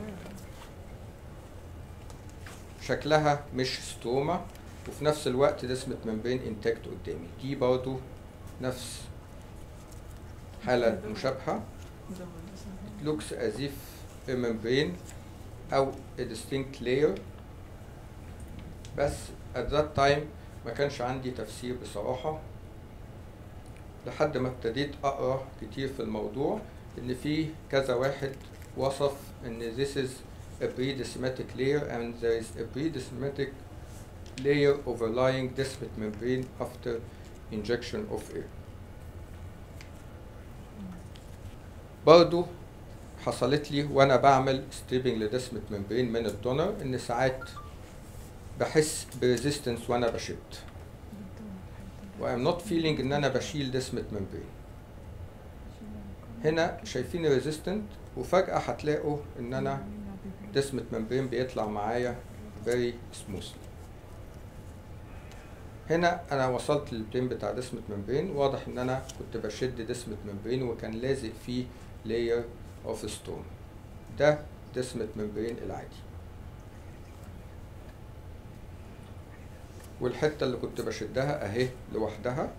شكلها مش ستوما وفي نفس الوقت دسمة ممبرين انتاكت قدامي دي برضو نفس حالة مشابهة looks as if a membrane أو a distinct layer بس at that time ما كانش عندي تفسير بصراحة لحد ما ابتديت أقرأ كتير في الموضوع إن في كذا واحد وصف إن this is a pre-desmatic layer and there is a pre-desmatic layer overlying desmet membrane after injection of air. برضو حصلت لي وانا بعمل ستريبنج لدسمة ممبرين من الدونر ان ساعات بحس بريزيستنس وانا بشد و I'm not feeling ان انا بشيل دسمة ممبرين هنا شايفين ريزيستنت وفجأة هتلاقوا ان انا دسمة ممبرين بيطلع معايا very smoothly هنا انا وصلت للبلين بتاع دسمة ممبرين واضح ان انا كنت بشد دسمة ممبرين وكان لازق فيه layer of stone ده دسمة ممبرين العادي والحتة اللي كنت بشدها اهي لوحدها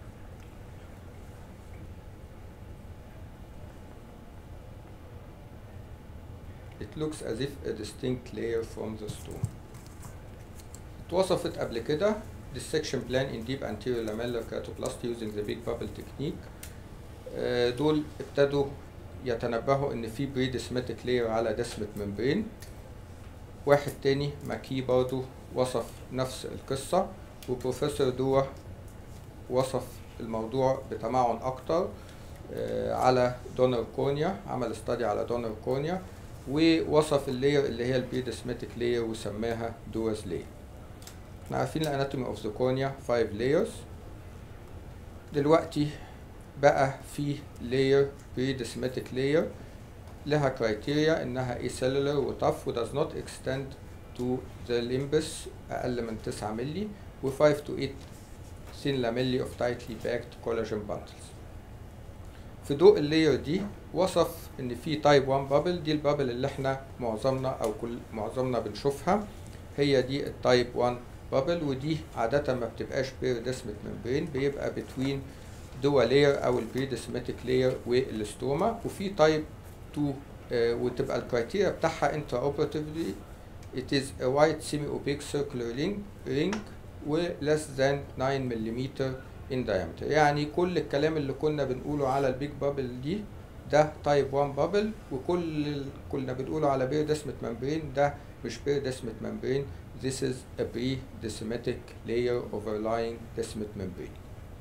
It looks as if a distinct layer from the stone. اتوصفت قبل كده dissection plan in deep anterior lamellar keratoplasty using the big bubble technique آه، دول ابتدوا يتنبهوا ان في بريدسماتيك لاير على دسمة ممبرين واحد تاني ماكي برضو وصف نفس القصة وبروفيسور دوا وصف الموضوع بتمعن اكتر آه، على دونر كونيا عمل استادي على دونر كونيا ووصف اللاير اللي هي البريدسماتيك لاير وسماها دورز لاير احنا عارفين الاناتومي اوف ذا كونيا 5 layers دلوقتي بقى في layer pre-desmatic layer لها كرايتيريا انها acellular وطف و does not extend to the limbus اقل من 9 مللي و 5 to 8 thin lamellae of tightly packed collagen bundles في ضوء اللاير دي وصف ان في تايب 1 بابل دي البابل اللي احنا معظمنا او كل معظمنا بنشوفها هي دي التايب 1 بابل ودي عادة ما بتبقاش بير ديسمت ممبرين بيبقى بتوين دوا لاير او البريدسماتيك لاير والاستوما وفي تايب 2 آه وتبقى الكرايتيريا بتاعها انترا اوبراتيفلي it is a white semi opaque circular ring ring و less than 9 ملم in diameter يعني كل الكلام اللي كنا بنقوله على البيج بابل دي ده تايب 1 بابل وكل اللي كنا بنقوله على بير ديسمت ممبرين ده مش بير ديسمت ممبرين this is a pre-desmatic layer overlying desmet membrane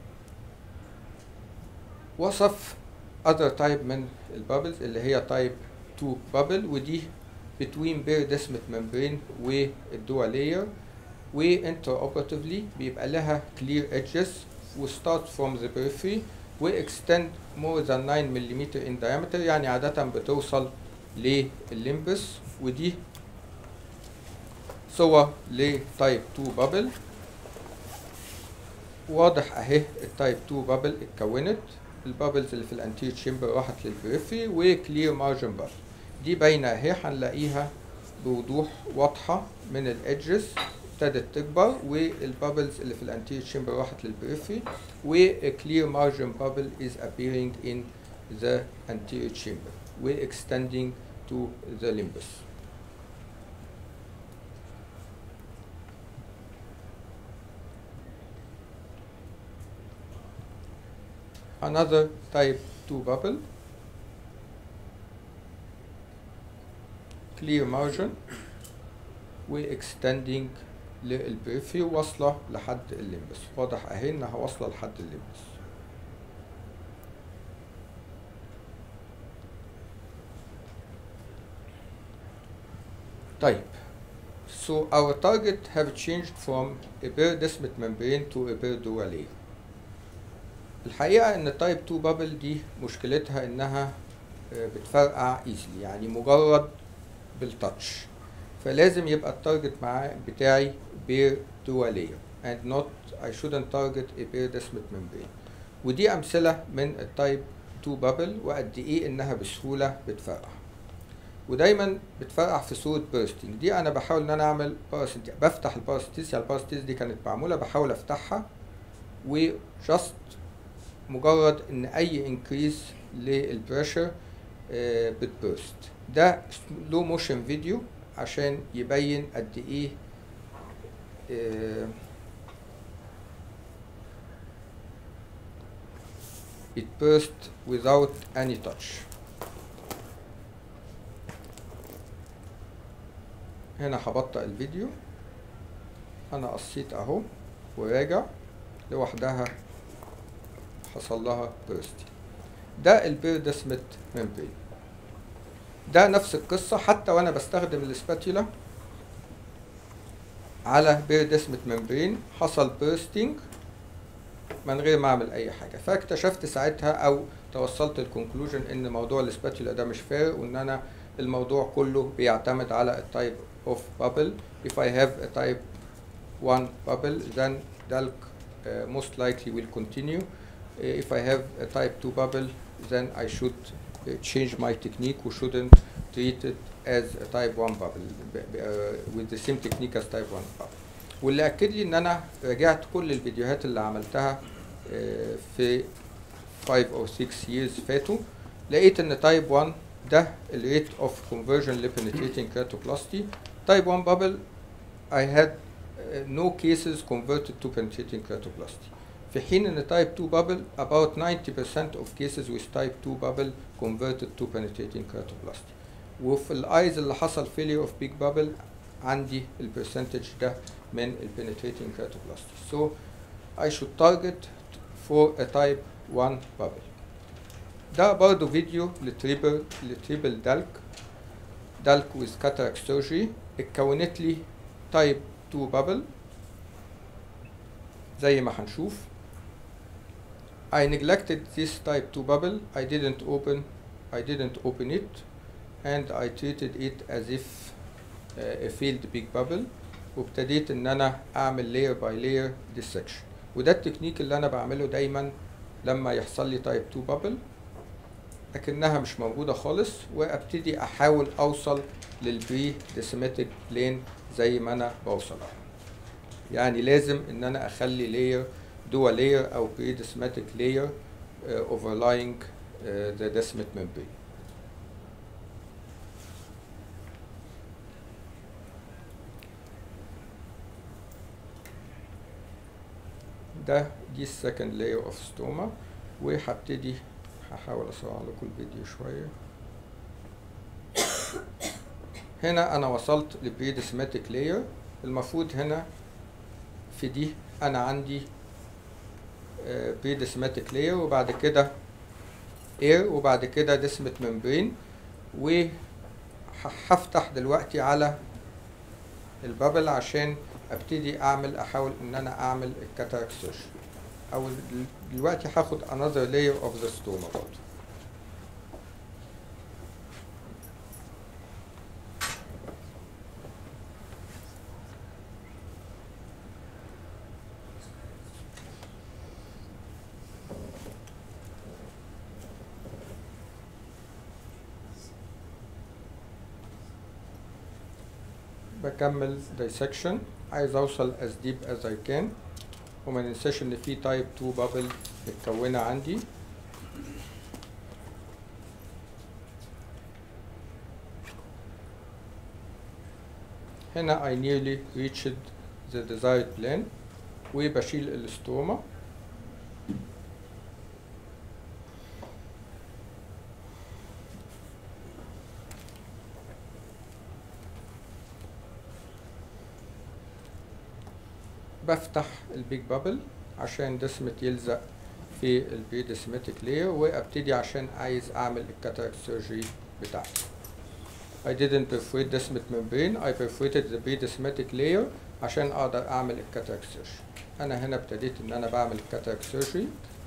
وصف other type من البابلز اللي هي type 2 bubble ودي between bare desmet membrane والدوا layer و intraoperatively بيبقى لها clear edges و start from the periphery و extend more than 9 ملم in diameter يعني عادة بتوصل للليمبس ودي صور لتايب 2 بابل واضح اهي التايب 2 بابل اتكونت البابلز اللي في الانتير تشامبر راحت للبريفري وكلير مارجن بابل دي باينه اهي هنلاقيها بوضوح واضحة من الادجز ابتدت تكبر والبابلز اللي في الانتيريور تشامبر راحت للبريفري وكلير مارجن بابل is appearing in the anterior chamber و extending to the limbus. Another type 2 bubble clear margin و extending للبريفري واصلة لحد الليمبس واضح اهي انها واصلة لحد الليمبس طيب so our target have changed from a periodesmate membrane to a peridural layer الحقيقة ان التايب 2 بابل دي مشكلتها انها آه، بتفرقع easily يعني مجرد بالتاتش فلازم يبقى التارجت معاه بتاعي بير dual layer and not I shouldn't target a periodesmate membrane ودي أمثلة من التايب 2 بابل وقد إيه إنها بسهولة بتفرقع ودايما بتفرقع في صورة بيرستنج دي أنا بحاول إن أنا أعمل باراسيت بفتح الباراسيتيس يعني الباراسيتيس دي كانت معمولة بحاول أفتحها وجاست مجرد إن أي انكريز للبريشر بتبرست ده لو موشن فيديو عشان يبين قد ايه آه، it burst without any touch هنا هبطئ الفيديو انا قصيت اهو وراجع لوحدها حصل لها بيرستي ده البيردسمت ممبرين ده نفس القصة حتى وانا بستخدم الاسباتيولا على بيردسمت ممبرين حصل بيرستنج من غير ما اعمل اي حاجة فاكتشفت ساعتها او توصلت الكونكلوجن ان موضوع الاسباتيولا ده مش فارق وان انا الموضوع كله بيعتمد على التايب اوف بابل if I have a type 1 bubble then DALK uh, most likely will continue Uh, if I have a type 2 bubble then I should uh, change my technique we shouldn't treat it as a type 1 bubble ب- ب- uh, with the same technique as type 1 bubble واللي اكد لي ان انا راجعت كل الفيديوهات اللي عملتها uh, في 5 or 6 years فاتوا لقيت ان تايب 1 ده الريت اوف conversion لبنتريتنج كراتوبلاستي تايب 1 bubble I had uh, no cases converted to penetrating keratoplasty. في حين ان تايب 2 bubble about 90% of cases with type 2 bubble converted to penetrating keratoplasty. وفي الايز اللي حصل failure of big bubble عندي البرسنتج ده من ال penetrating keratoplasty. So I should target for a type 1 bubble. ده برضه فيديو لتريبل لتريبل دالك دالك with cataract surgery اتكونت لي تايب 2 bubble زي ما هنشوف I neglected this type 2 bubble I didn't open I didn't open it and I treated it as if uh, a failed big bubble وابتديت ان انا اعمل layer by layer dissection وده التكنيك اللي انا بعمله دايما لما يحصل لي تايب 2 bubble لكنها مش موجودة خالص وابتدي احاول اوصل للبري ديسيمتريك بلين زي ما انا بوصل يعني لازم ان انا اخلي layer دوا layer او بري ديسيمتريك layer uh, overlying uh, the decimate membrane ده دي السكند layer of stoma وهبتدي هحاول اسرع لكم الفيديو شويه هنا انا وصلت لبريدسماتيك لاير المفروض هنا في دي انا عندي بريدسماتيك لاير وبعد كده اير وبعد كده ديسمت ممبرين وهفتح دلوقتي على البابل عشان ابتدي اعمل احاول ان انا اعمل الكاتاراكت سيرجري او دلوقتي هاخد another layer of the stoma برضه بكمل dissection عايز اوصل as deep as I can وما ننساش ان في تايب 2 بابل متكونه عندي هنا I nearly reached the desired plane وبشيل الاستوما بفتح البيج بابل عشان دسمة يلزق في البيدسماتيك لاير وابتدي عشان عايز اعمل الكاتاراكت سيرجري بتاعتي I didn't perforate desmet membrane I perforated the pedesmatic layer عشان اقدر اعمل الكاتاراكت سيرجري انا هنا ابتديت ان انا بعمل الكاتاراكت سيرجري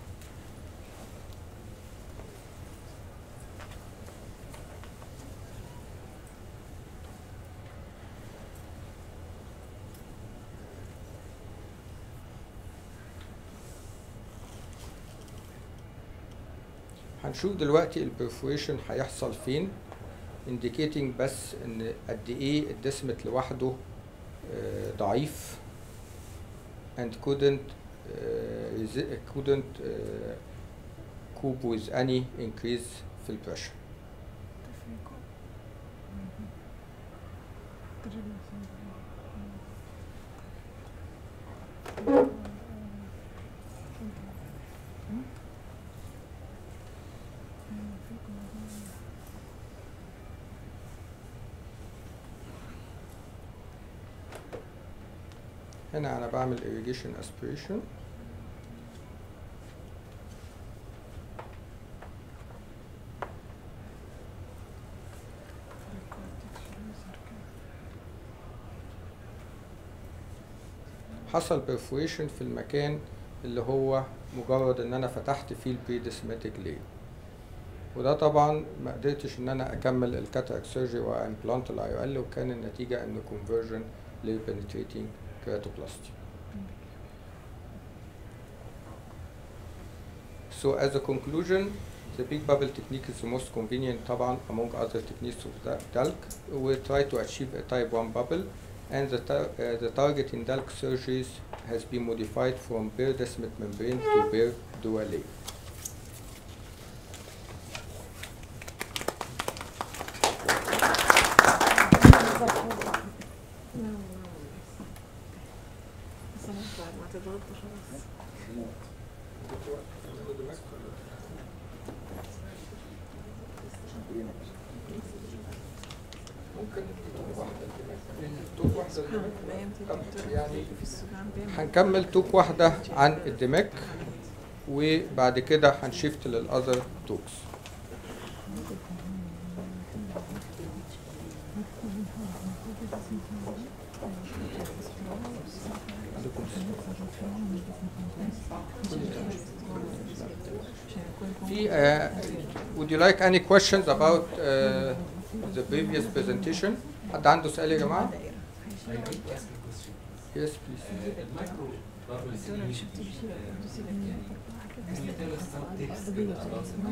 هنشوف دلوقتي البرفوريشن هيحصل فين indicating بس ان قد ايه الدسمت لوحده آه، ضعيف and couldn't uh, resi- couldn't uh, cope with any increase في البريشر هنا انا بعمل irrigation aspiration حصل perforation في المكان اللي هو مجرد ان انا فتحت فيه البريدسماتيك لير وده طبعا ما قدرتش ان انا اكمل الكاتاراكت سيرجري وامبلانت الاي ال وكان النتيجه ان كونفرجن للبنتريتنج keratoplasty. So as a conclusion, the big bubble technique is the most convenient طبعا among other techniques of the DALK. We try to achieve a type 1 bubble and the, tar uh, the target in DALK surgeries has been modified from bare desmet membrane to bare dual layer. بعد ما تضغط خلاص يعني في السودان بيعمل هنكمل توك واحدة عن الدماغ وبعد كده هنشيفت للأذر توكس في uh, would you like any questions about uh, the previous presentation حد عنده سؤال يا جماعة؟ Yes please المايكرو بابل Can you tell us some text about the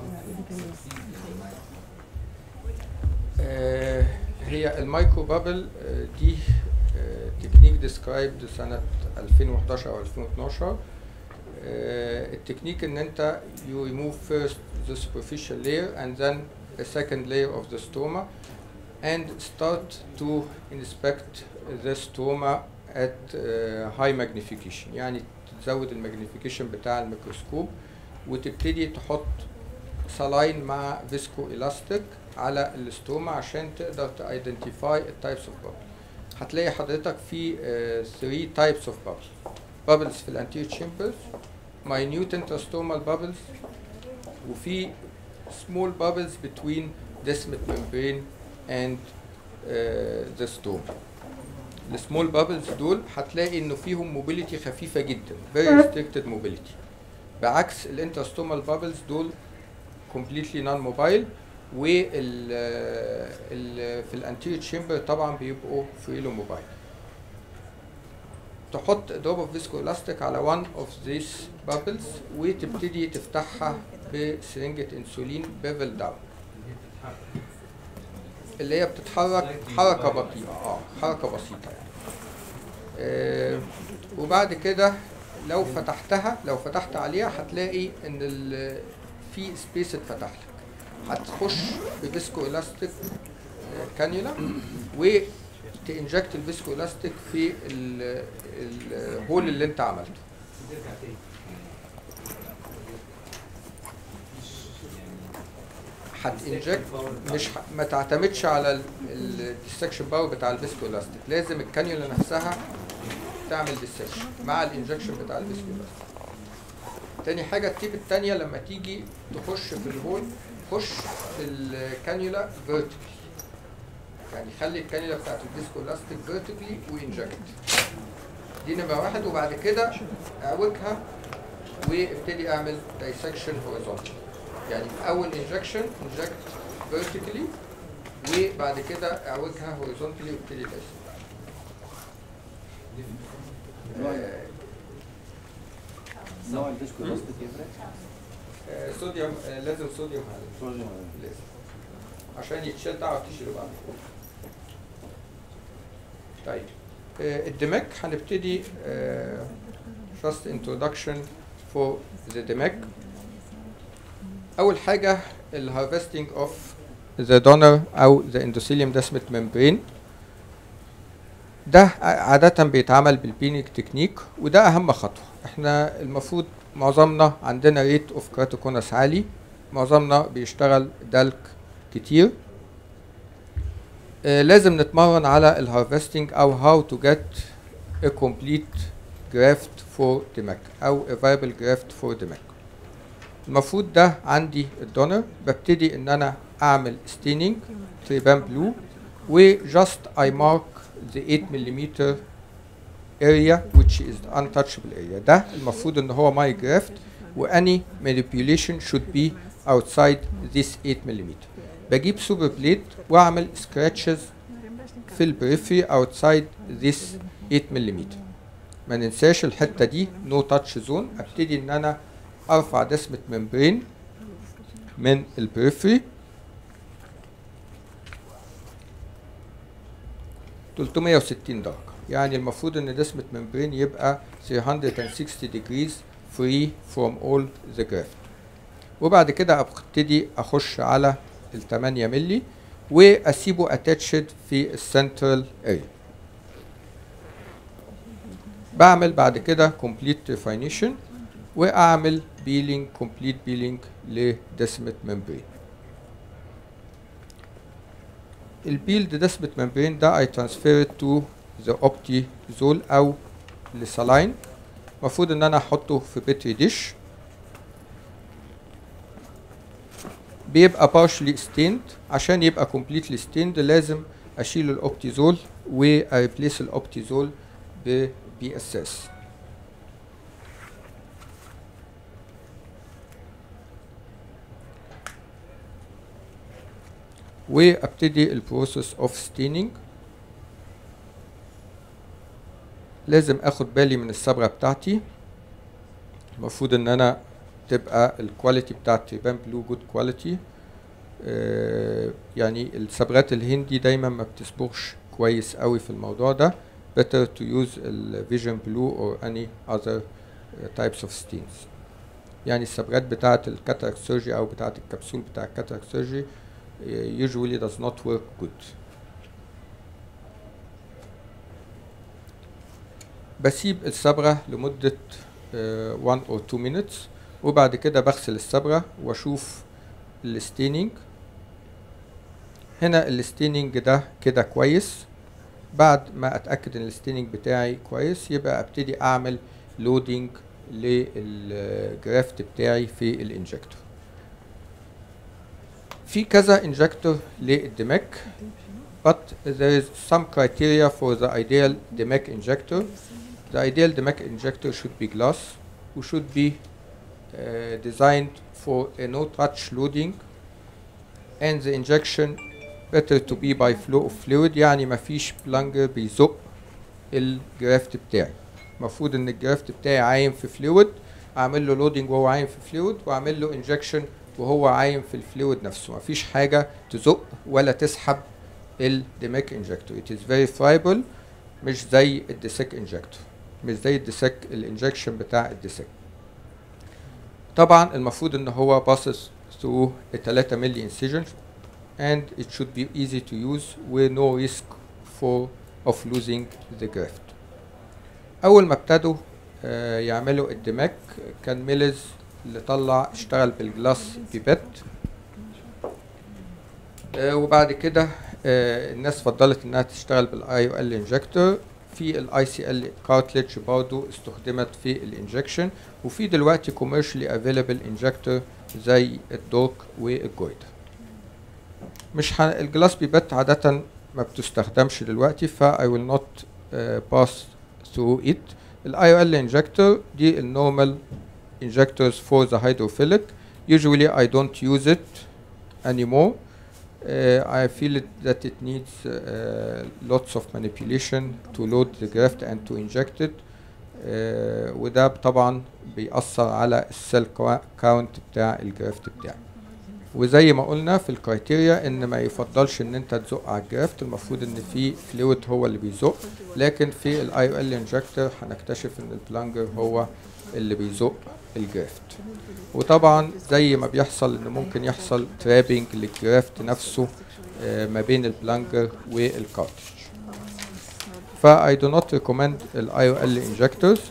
آه، هي المايكرو بابل آه، دي تكنيك ديسكرايبد سنة 2011 أو 2012 آه، التكنيك ان انت you remove first the superficial layer and then a second layer of the stoma and start to inspect the stoma at uh, high magnification يعني تزود الماجنيفيكيشن بتاع الميكروسكوب وتبتدي تحط سلاين مع فيسكو الاستيك على الاستوما عشان تقدر تايدنتيفاي التايبس اوف بابل هتلاقي حضرتك في 3 تايبس اوف بابل بابلز في الانتير تشامبرز minute intrastomal bubbles وفي small bubbles between desmet membrane and uh, the stoma السمول بابلز دول هتلاقي انه فيهم موبيليتي خفيفه جدا very restricted mobility بعكس الانترستومال بابلز دول completely non mobile وال ال في الانتيريور تشامبر طبعا بيبقوا فريلو موبايل تحط دروب اوف فيسكو الاستيك على one of these bubbles وتبتدي تفتحها بسرنجة انسولين بيفل داون اللي هي بتتحرك حركه بطيئه اه حركه بسيطه يعني آه وبعد كده لو فتحتها لو فتحت عليها هتلاقي ان ال- في سبيس اتفتح لك هتخش بفيسكو الاستيك كانيولا وتنجكت الفيسكو الاستيك في ال- الهول اللي انت عملته ترجع تاني هتنجكت مش ح... ما تعتمدش على الديسكشن باور بتاع الفيسكو الاستيك لازم الكانيولا نفسها تعمل ديسكشن مع الانجكشن بتاع الفيسكو الاستيك تاني حاجة التيب التانية لما تيجي تخش في الهول خش في الكانيولا فيرتيكلي يعني خلي الكانيولا بتاعت الفيسكو الاستيك فيرتيكلي وانجكت دي نمرة واحد وبعد كده اعوجها وابتدي اعمل دايسكشن هوريزونتال يعني في اول انجكشن انجكت فيرتيكلي وبعد كده اعوجها هوريزونتالي وابتدي دايسكشن نوع الديسكو لاستيك يفرق آه، صوديوم آه، لازم صوديوم عالي صوديوم لازم عشان يتشال تعرف تشيله بعد طيب آه، الدماغ هنبتدي آه، first introduction for the دماغ أول حاجة ال harvesting of the donor أو the endothelium desmet membrane ده عادة بيتعمل بالبينيك تكنيك وده أهم خطوة احنا المفروض معظمنا عندنا ريت اوف كراتوكونس عالي معظمنا بيشتغل دلك كتير آه لازم نتمرن على الهارفستنج او هاو تو جيت a complete graft for دماغ او a viable graft for دماغ المفروض ده عندي الدونر ببتدي ان انا اعمل ستيننج تريبان بلو و just I mark the 8 ملم area which is the untouchable area ده المفروض ان هو my graft و any manipulation should be outside this 8 ملم بجيب سوبر بليت واعمل scratches في البريفري outside this 8 ملم ما ننساش الحته دي نو تاتش زون ابتدي ان انا ارفع دسمه ممبرين من البريفري 360 درجة يعني المفروض ان دسمة ممبرين يبقى 360 degrees free from all the graft وبعد كده ابتدي اخش على ال 8 ملي واسيبه اتاتشد في السنترال اريا بعمل بعد كده complete definition واعمل بيلينج complete بيلينج لدسمة ممبرين البيلد دسمة ممبرين ده I transfer it to the optizol او لسلاين المفروض ان انا احطه في بتري ديش بيبقى partially stained عشان يبقى completely stained لازم اشيل الاوبتيزول واريبليس الاوبتيزول ببي اس اس وابتدي البروسيس اوف ستيننج لازم اخد بالي من الصبغه بتاعتي المفروض ان انا تبقى الكواليتي بتاعتي تبان بلو جود كواليتي يعني الصبغات الهندي دايما ما بتصبغش كويس قوي في الموضوع ده better to use ال vision blue or any other uh, types of stains يعني الصبغات بتاعة الكاتراكت سيرجي او بتاعة الكبسول بتاع الكاتراكت سيرجي usually does not work good بسيب الصبغة لمدة uh, 1 or 2 minutes وبعد كده بغسل الصبغة واشوف الستيننج هنا الستيننج ده كده كويس بعد ما اتاكد ان الستيننج بتاعي كويس يبقى ابتدي اعمل لودنج للجرافت بتاعي في الانجكتور في كذا انجكتور للدماغ but there is some criteria for the ideal DMAC injector. The ideal DMAC injector should be glass, who should be uh, designed for a no-touch loading, and the injection better to be by flow of fluid يعني مفيش بلانجر بيزق الجرافت بتاعي المفروض ان الجرافت بتاعي عايم في فلويد اعمل له لودنج وهو عايم في فلويد واعمل له انجكشن وهو عايم في الفلويد نفسه مفيش حاجه تزق ولا تسحب الديماك انجكتور it is very friable مش زي الديسك انجكتور مش زي الديسك الانجكشن بتاع الديسك طبعا المفروض ان هو باصص through a 3 ملي incision and it should be easy to use with no risk for of losing the graft اول ما ابتدوا آه، يعملوا الدماك كان ميلز اللي طلع اشتغل بالجلاس بيبت آه، وبعد كده آه، الناس فضلت انها تشتغل بالاي او ال انجكتور في الاي سي ال كارتليج برضه استخدمت في الانجكشن وفي دلوقتي كوميرشلي افيلبل انجكتور زي الدورك والجويدا مش ح... الجلاس بيبت عادة ما بتستخدمش دلوقتي ف I will not uh, pass through it ال IOL injector دي ال normal injectors for the hydrophilic usually I don't use it anymore uh, I feel it, that it needs uh, lots of manipulation to load the graft and to inject it uh, وده طبعا بيأثر على السيل كاونت بتاع الجرافت بتاعي وزي ما قلنا في الكرايتيريا ان ما يفضلش ان انت تزق على الجرافت المفروض ان في فلويد هو اللي بيزق لكن في الاي او ال انجكتور هنكتشف ان البلانجر هو اللي بيزق الجرافت وطبعا زي ما بيحصل ان ممكن يحصل ترابنج للجرافت نفسه آه، ما بين البلانجر والكارتج ف I do not recommend ال IOL injectors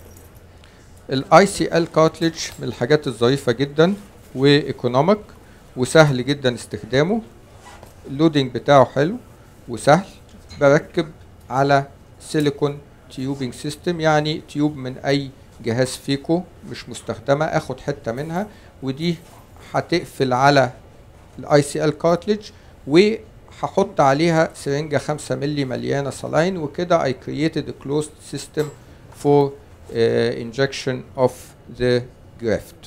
ال ICL cartridge من الحاجات الظريفة جدا وايكونوميك وسهل جدا استخدامه اللودنج بتاعه حلو وسهل بركب على سيليكون تيوبنج سيستم يعني تيوب من اي جهاز فيكو مش مستخدمه اخد حته منها ودي هتقفل على الاي سي ال كارتليج وهحط عليها سرنجه 5 مللي مليانه صلاين وكده I created a closed system for uh, injection of the graft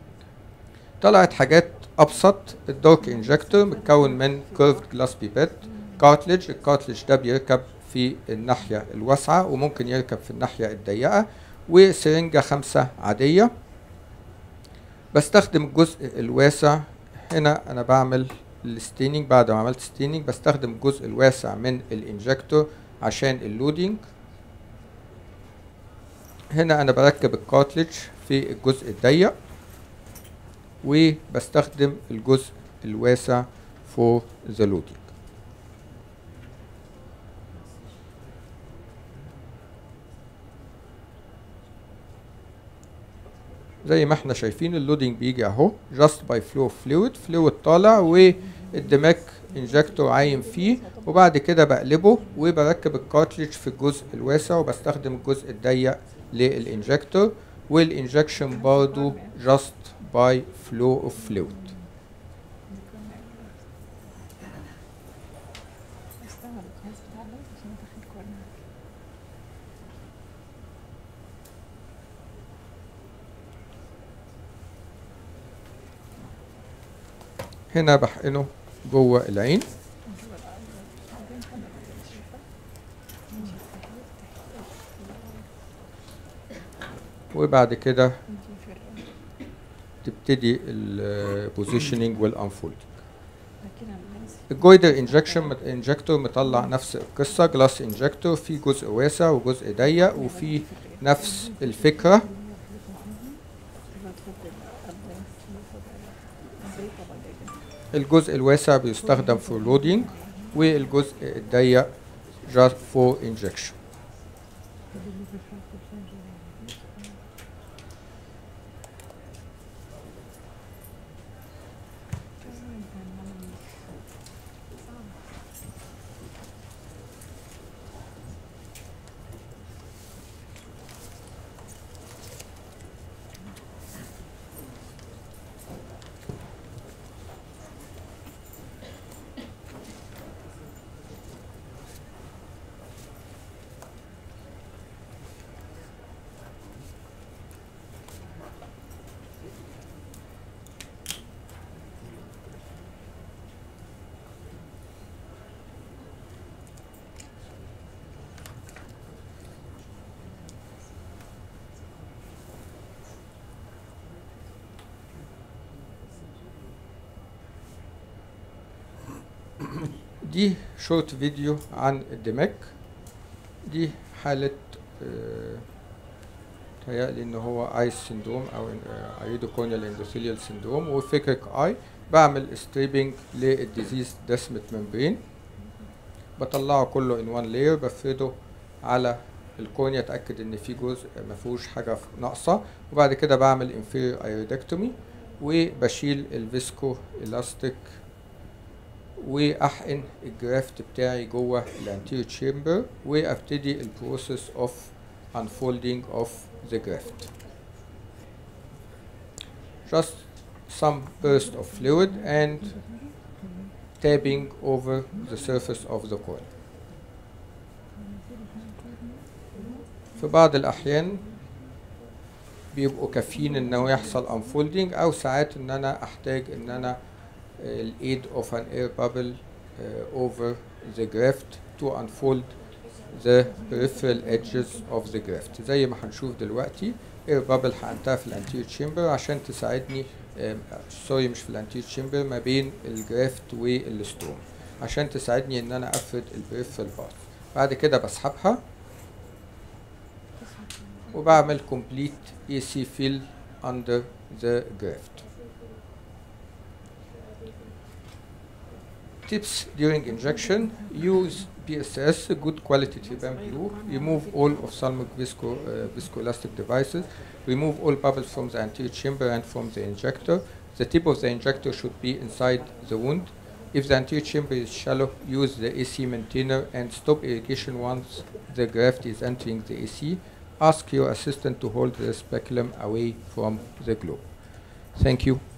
طلعت حاجات ابسط الدارك انجكتور متكون من كيرفد جلاس بيبت كارتليج الكارتليج ده بيركب في الناحيه الواسعه وممكن يركب في الناحيه الضيقه وسرنجه خمسة عاديه بستخدم الجزء الواسع هنا انا بعمل الستيننج بعد ما عملت ستيننج بستخدم الجزء الواسع من الانجكتور عشان اللودينج هنا انا بركب الكارتليج في الجزء الضيق وبستخدم الجزء الواسع for the loading زي ما احنا شايفين اللودينج بيجي اهو just by flow of fluid fluid طالع والدماغ انجكتور عايم فيه وبعد كده بقلبه وبركب الكارتريج في الجزء الواسع وبستخدم الجزء الضيق للانجكتور والانجكشن برضو just by flow of fluid استعمل الجهاز بتاع الليل عشان ادخل كورنر هنا بحقنه جوه العين وبعد كده تبتدي البوزيشننج والانفولدنج الجويدر انجكشن انجكتور مطلع نفس القصه جلاس انجكتور في جزء واسع وجزء ضيق وفي نفس الفكره الجزء الواسع بيستخدم for loading والجزء الضيق just for injection دي شورت فيديو عن الدماغ دي حالة آه، تهيألي ان هو ايس سندروم او ايودوكونيال اندوثيليال سندروم وفكرك اي بعمل ستريبنج للديزيز دسمة ممبرين بطلعه كله ان وان لاير بفرده على الكورنيا اتاكد ان في جزء ما فيهوش حاجه ناقصه وبعد كده بعمل انفيريور ايودكتومي وبشيل الفيسكو الاستيك واحقن الجرافت بتاعي جوه الانتيريور تشامبر وابتدي البروسيس اوف unfolding of the graft just some burst of fluid and tapping over the surface of the coil في بعض الأحيان بيبقوا كافيين انه يحصل unfolding او ساعات ان انا احتاج ان انا الايد of an air bubble uh, over the graft to unfold the peripheral edges of the graft زي ما هنشوف دلوقتي air bubble حقنتها في الانتير تشامبر عشان تساعدني سوري مش في الانتير تشامبر ما بين الجرافت والستوم عشان تساعدني ان انا افرد البريفرال بارت بعد كده بسحبها وبعمل complete AC fill under the graft. Tips during injection use PSS, good quality Triban Blue, remove all ophthalmic visco, uh, viscoelastic devices, remove all bubbles from the anterior chamber and from the injector. The tip of the injector should be inside the wound. If the anterior chamber is shallow, use the AC maintainer and stop irrigation once the graft is entering the AC. Ask your assistant to hold the speculum away from the globe. Thank you.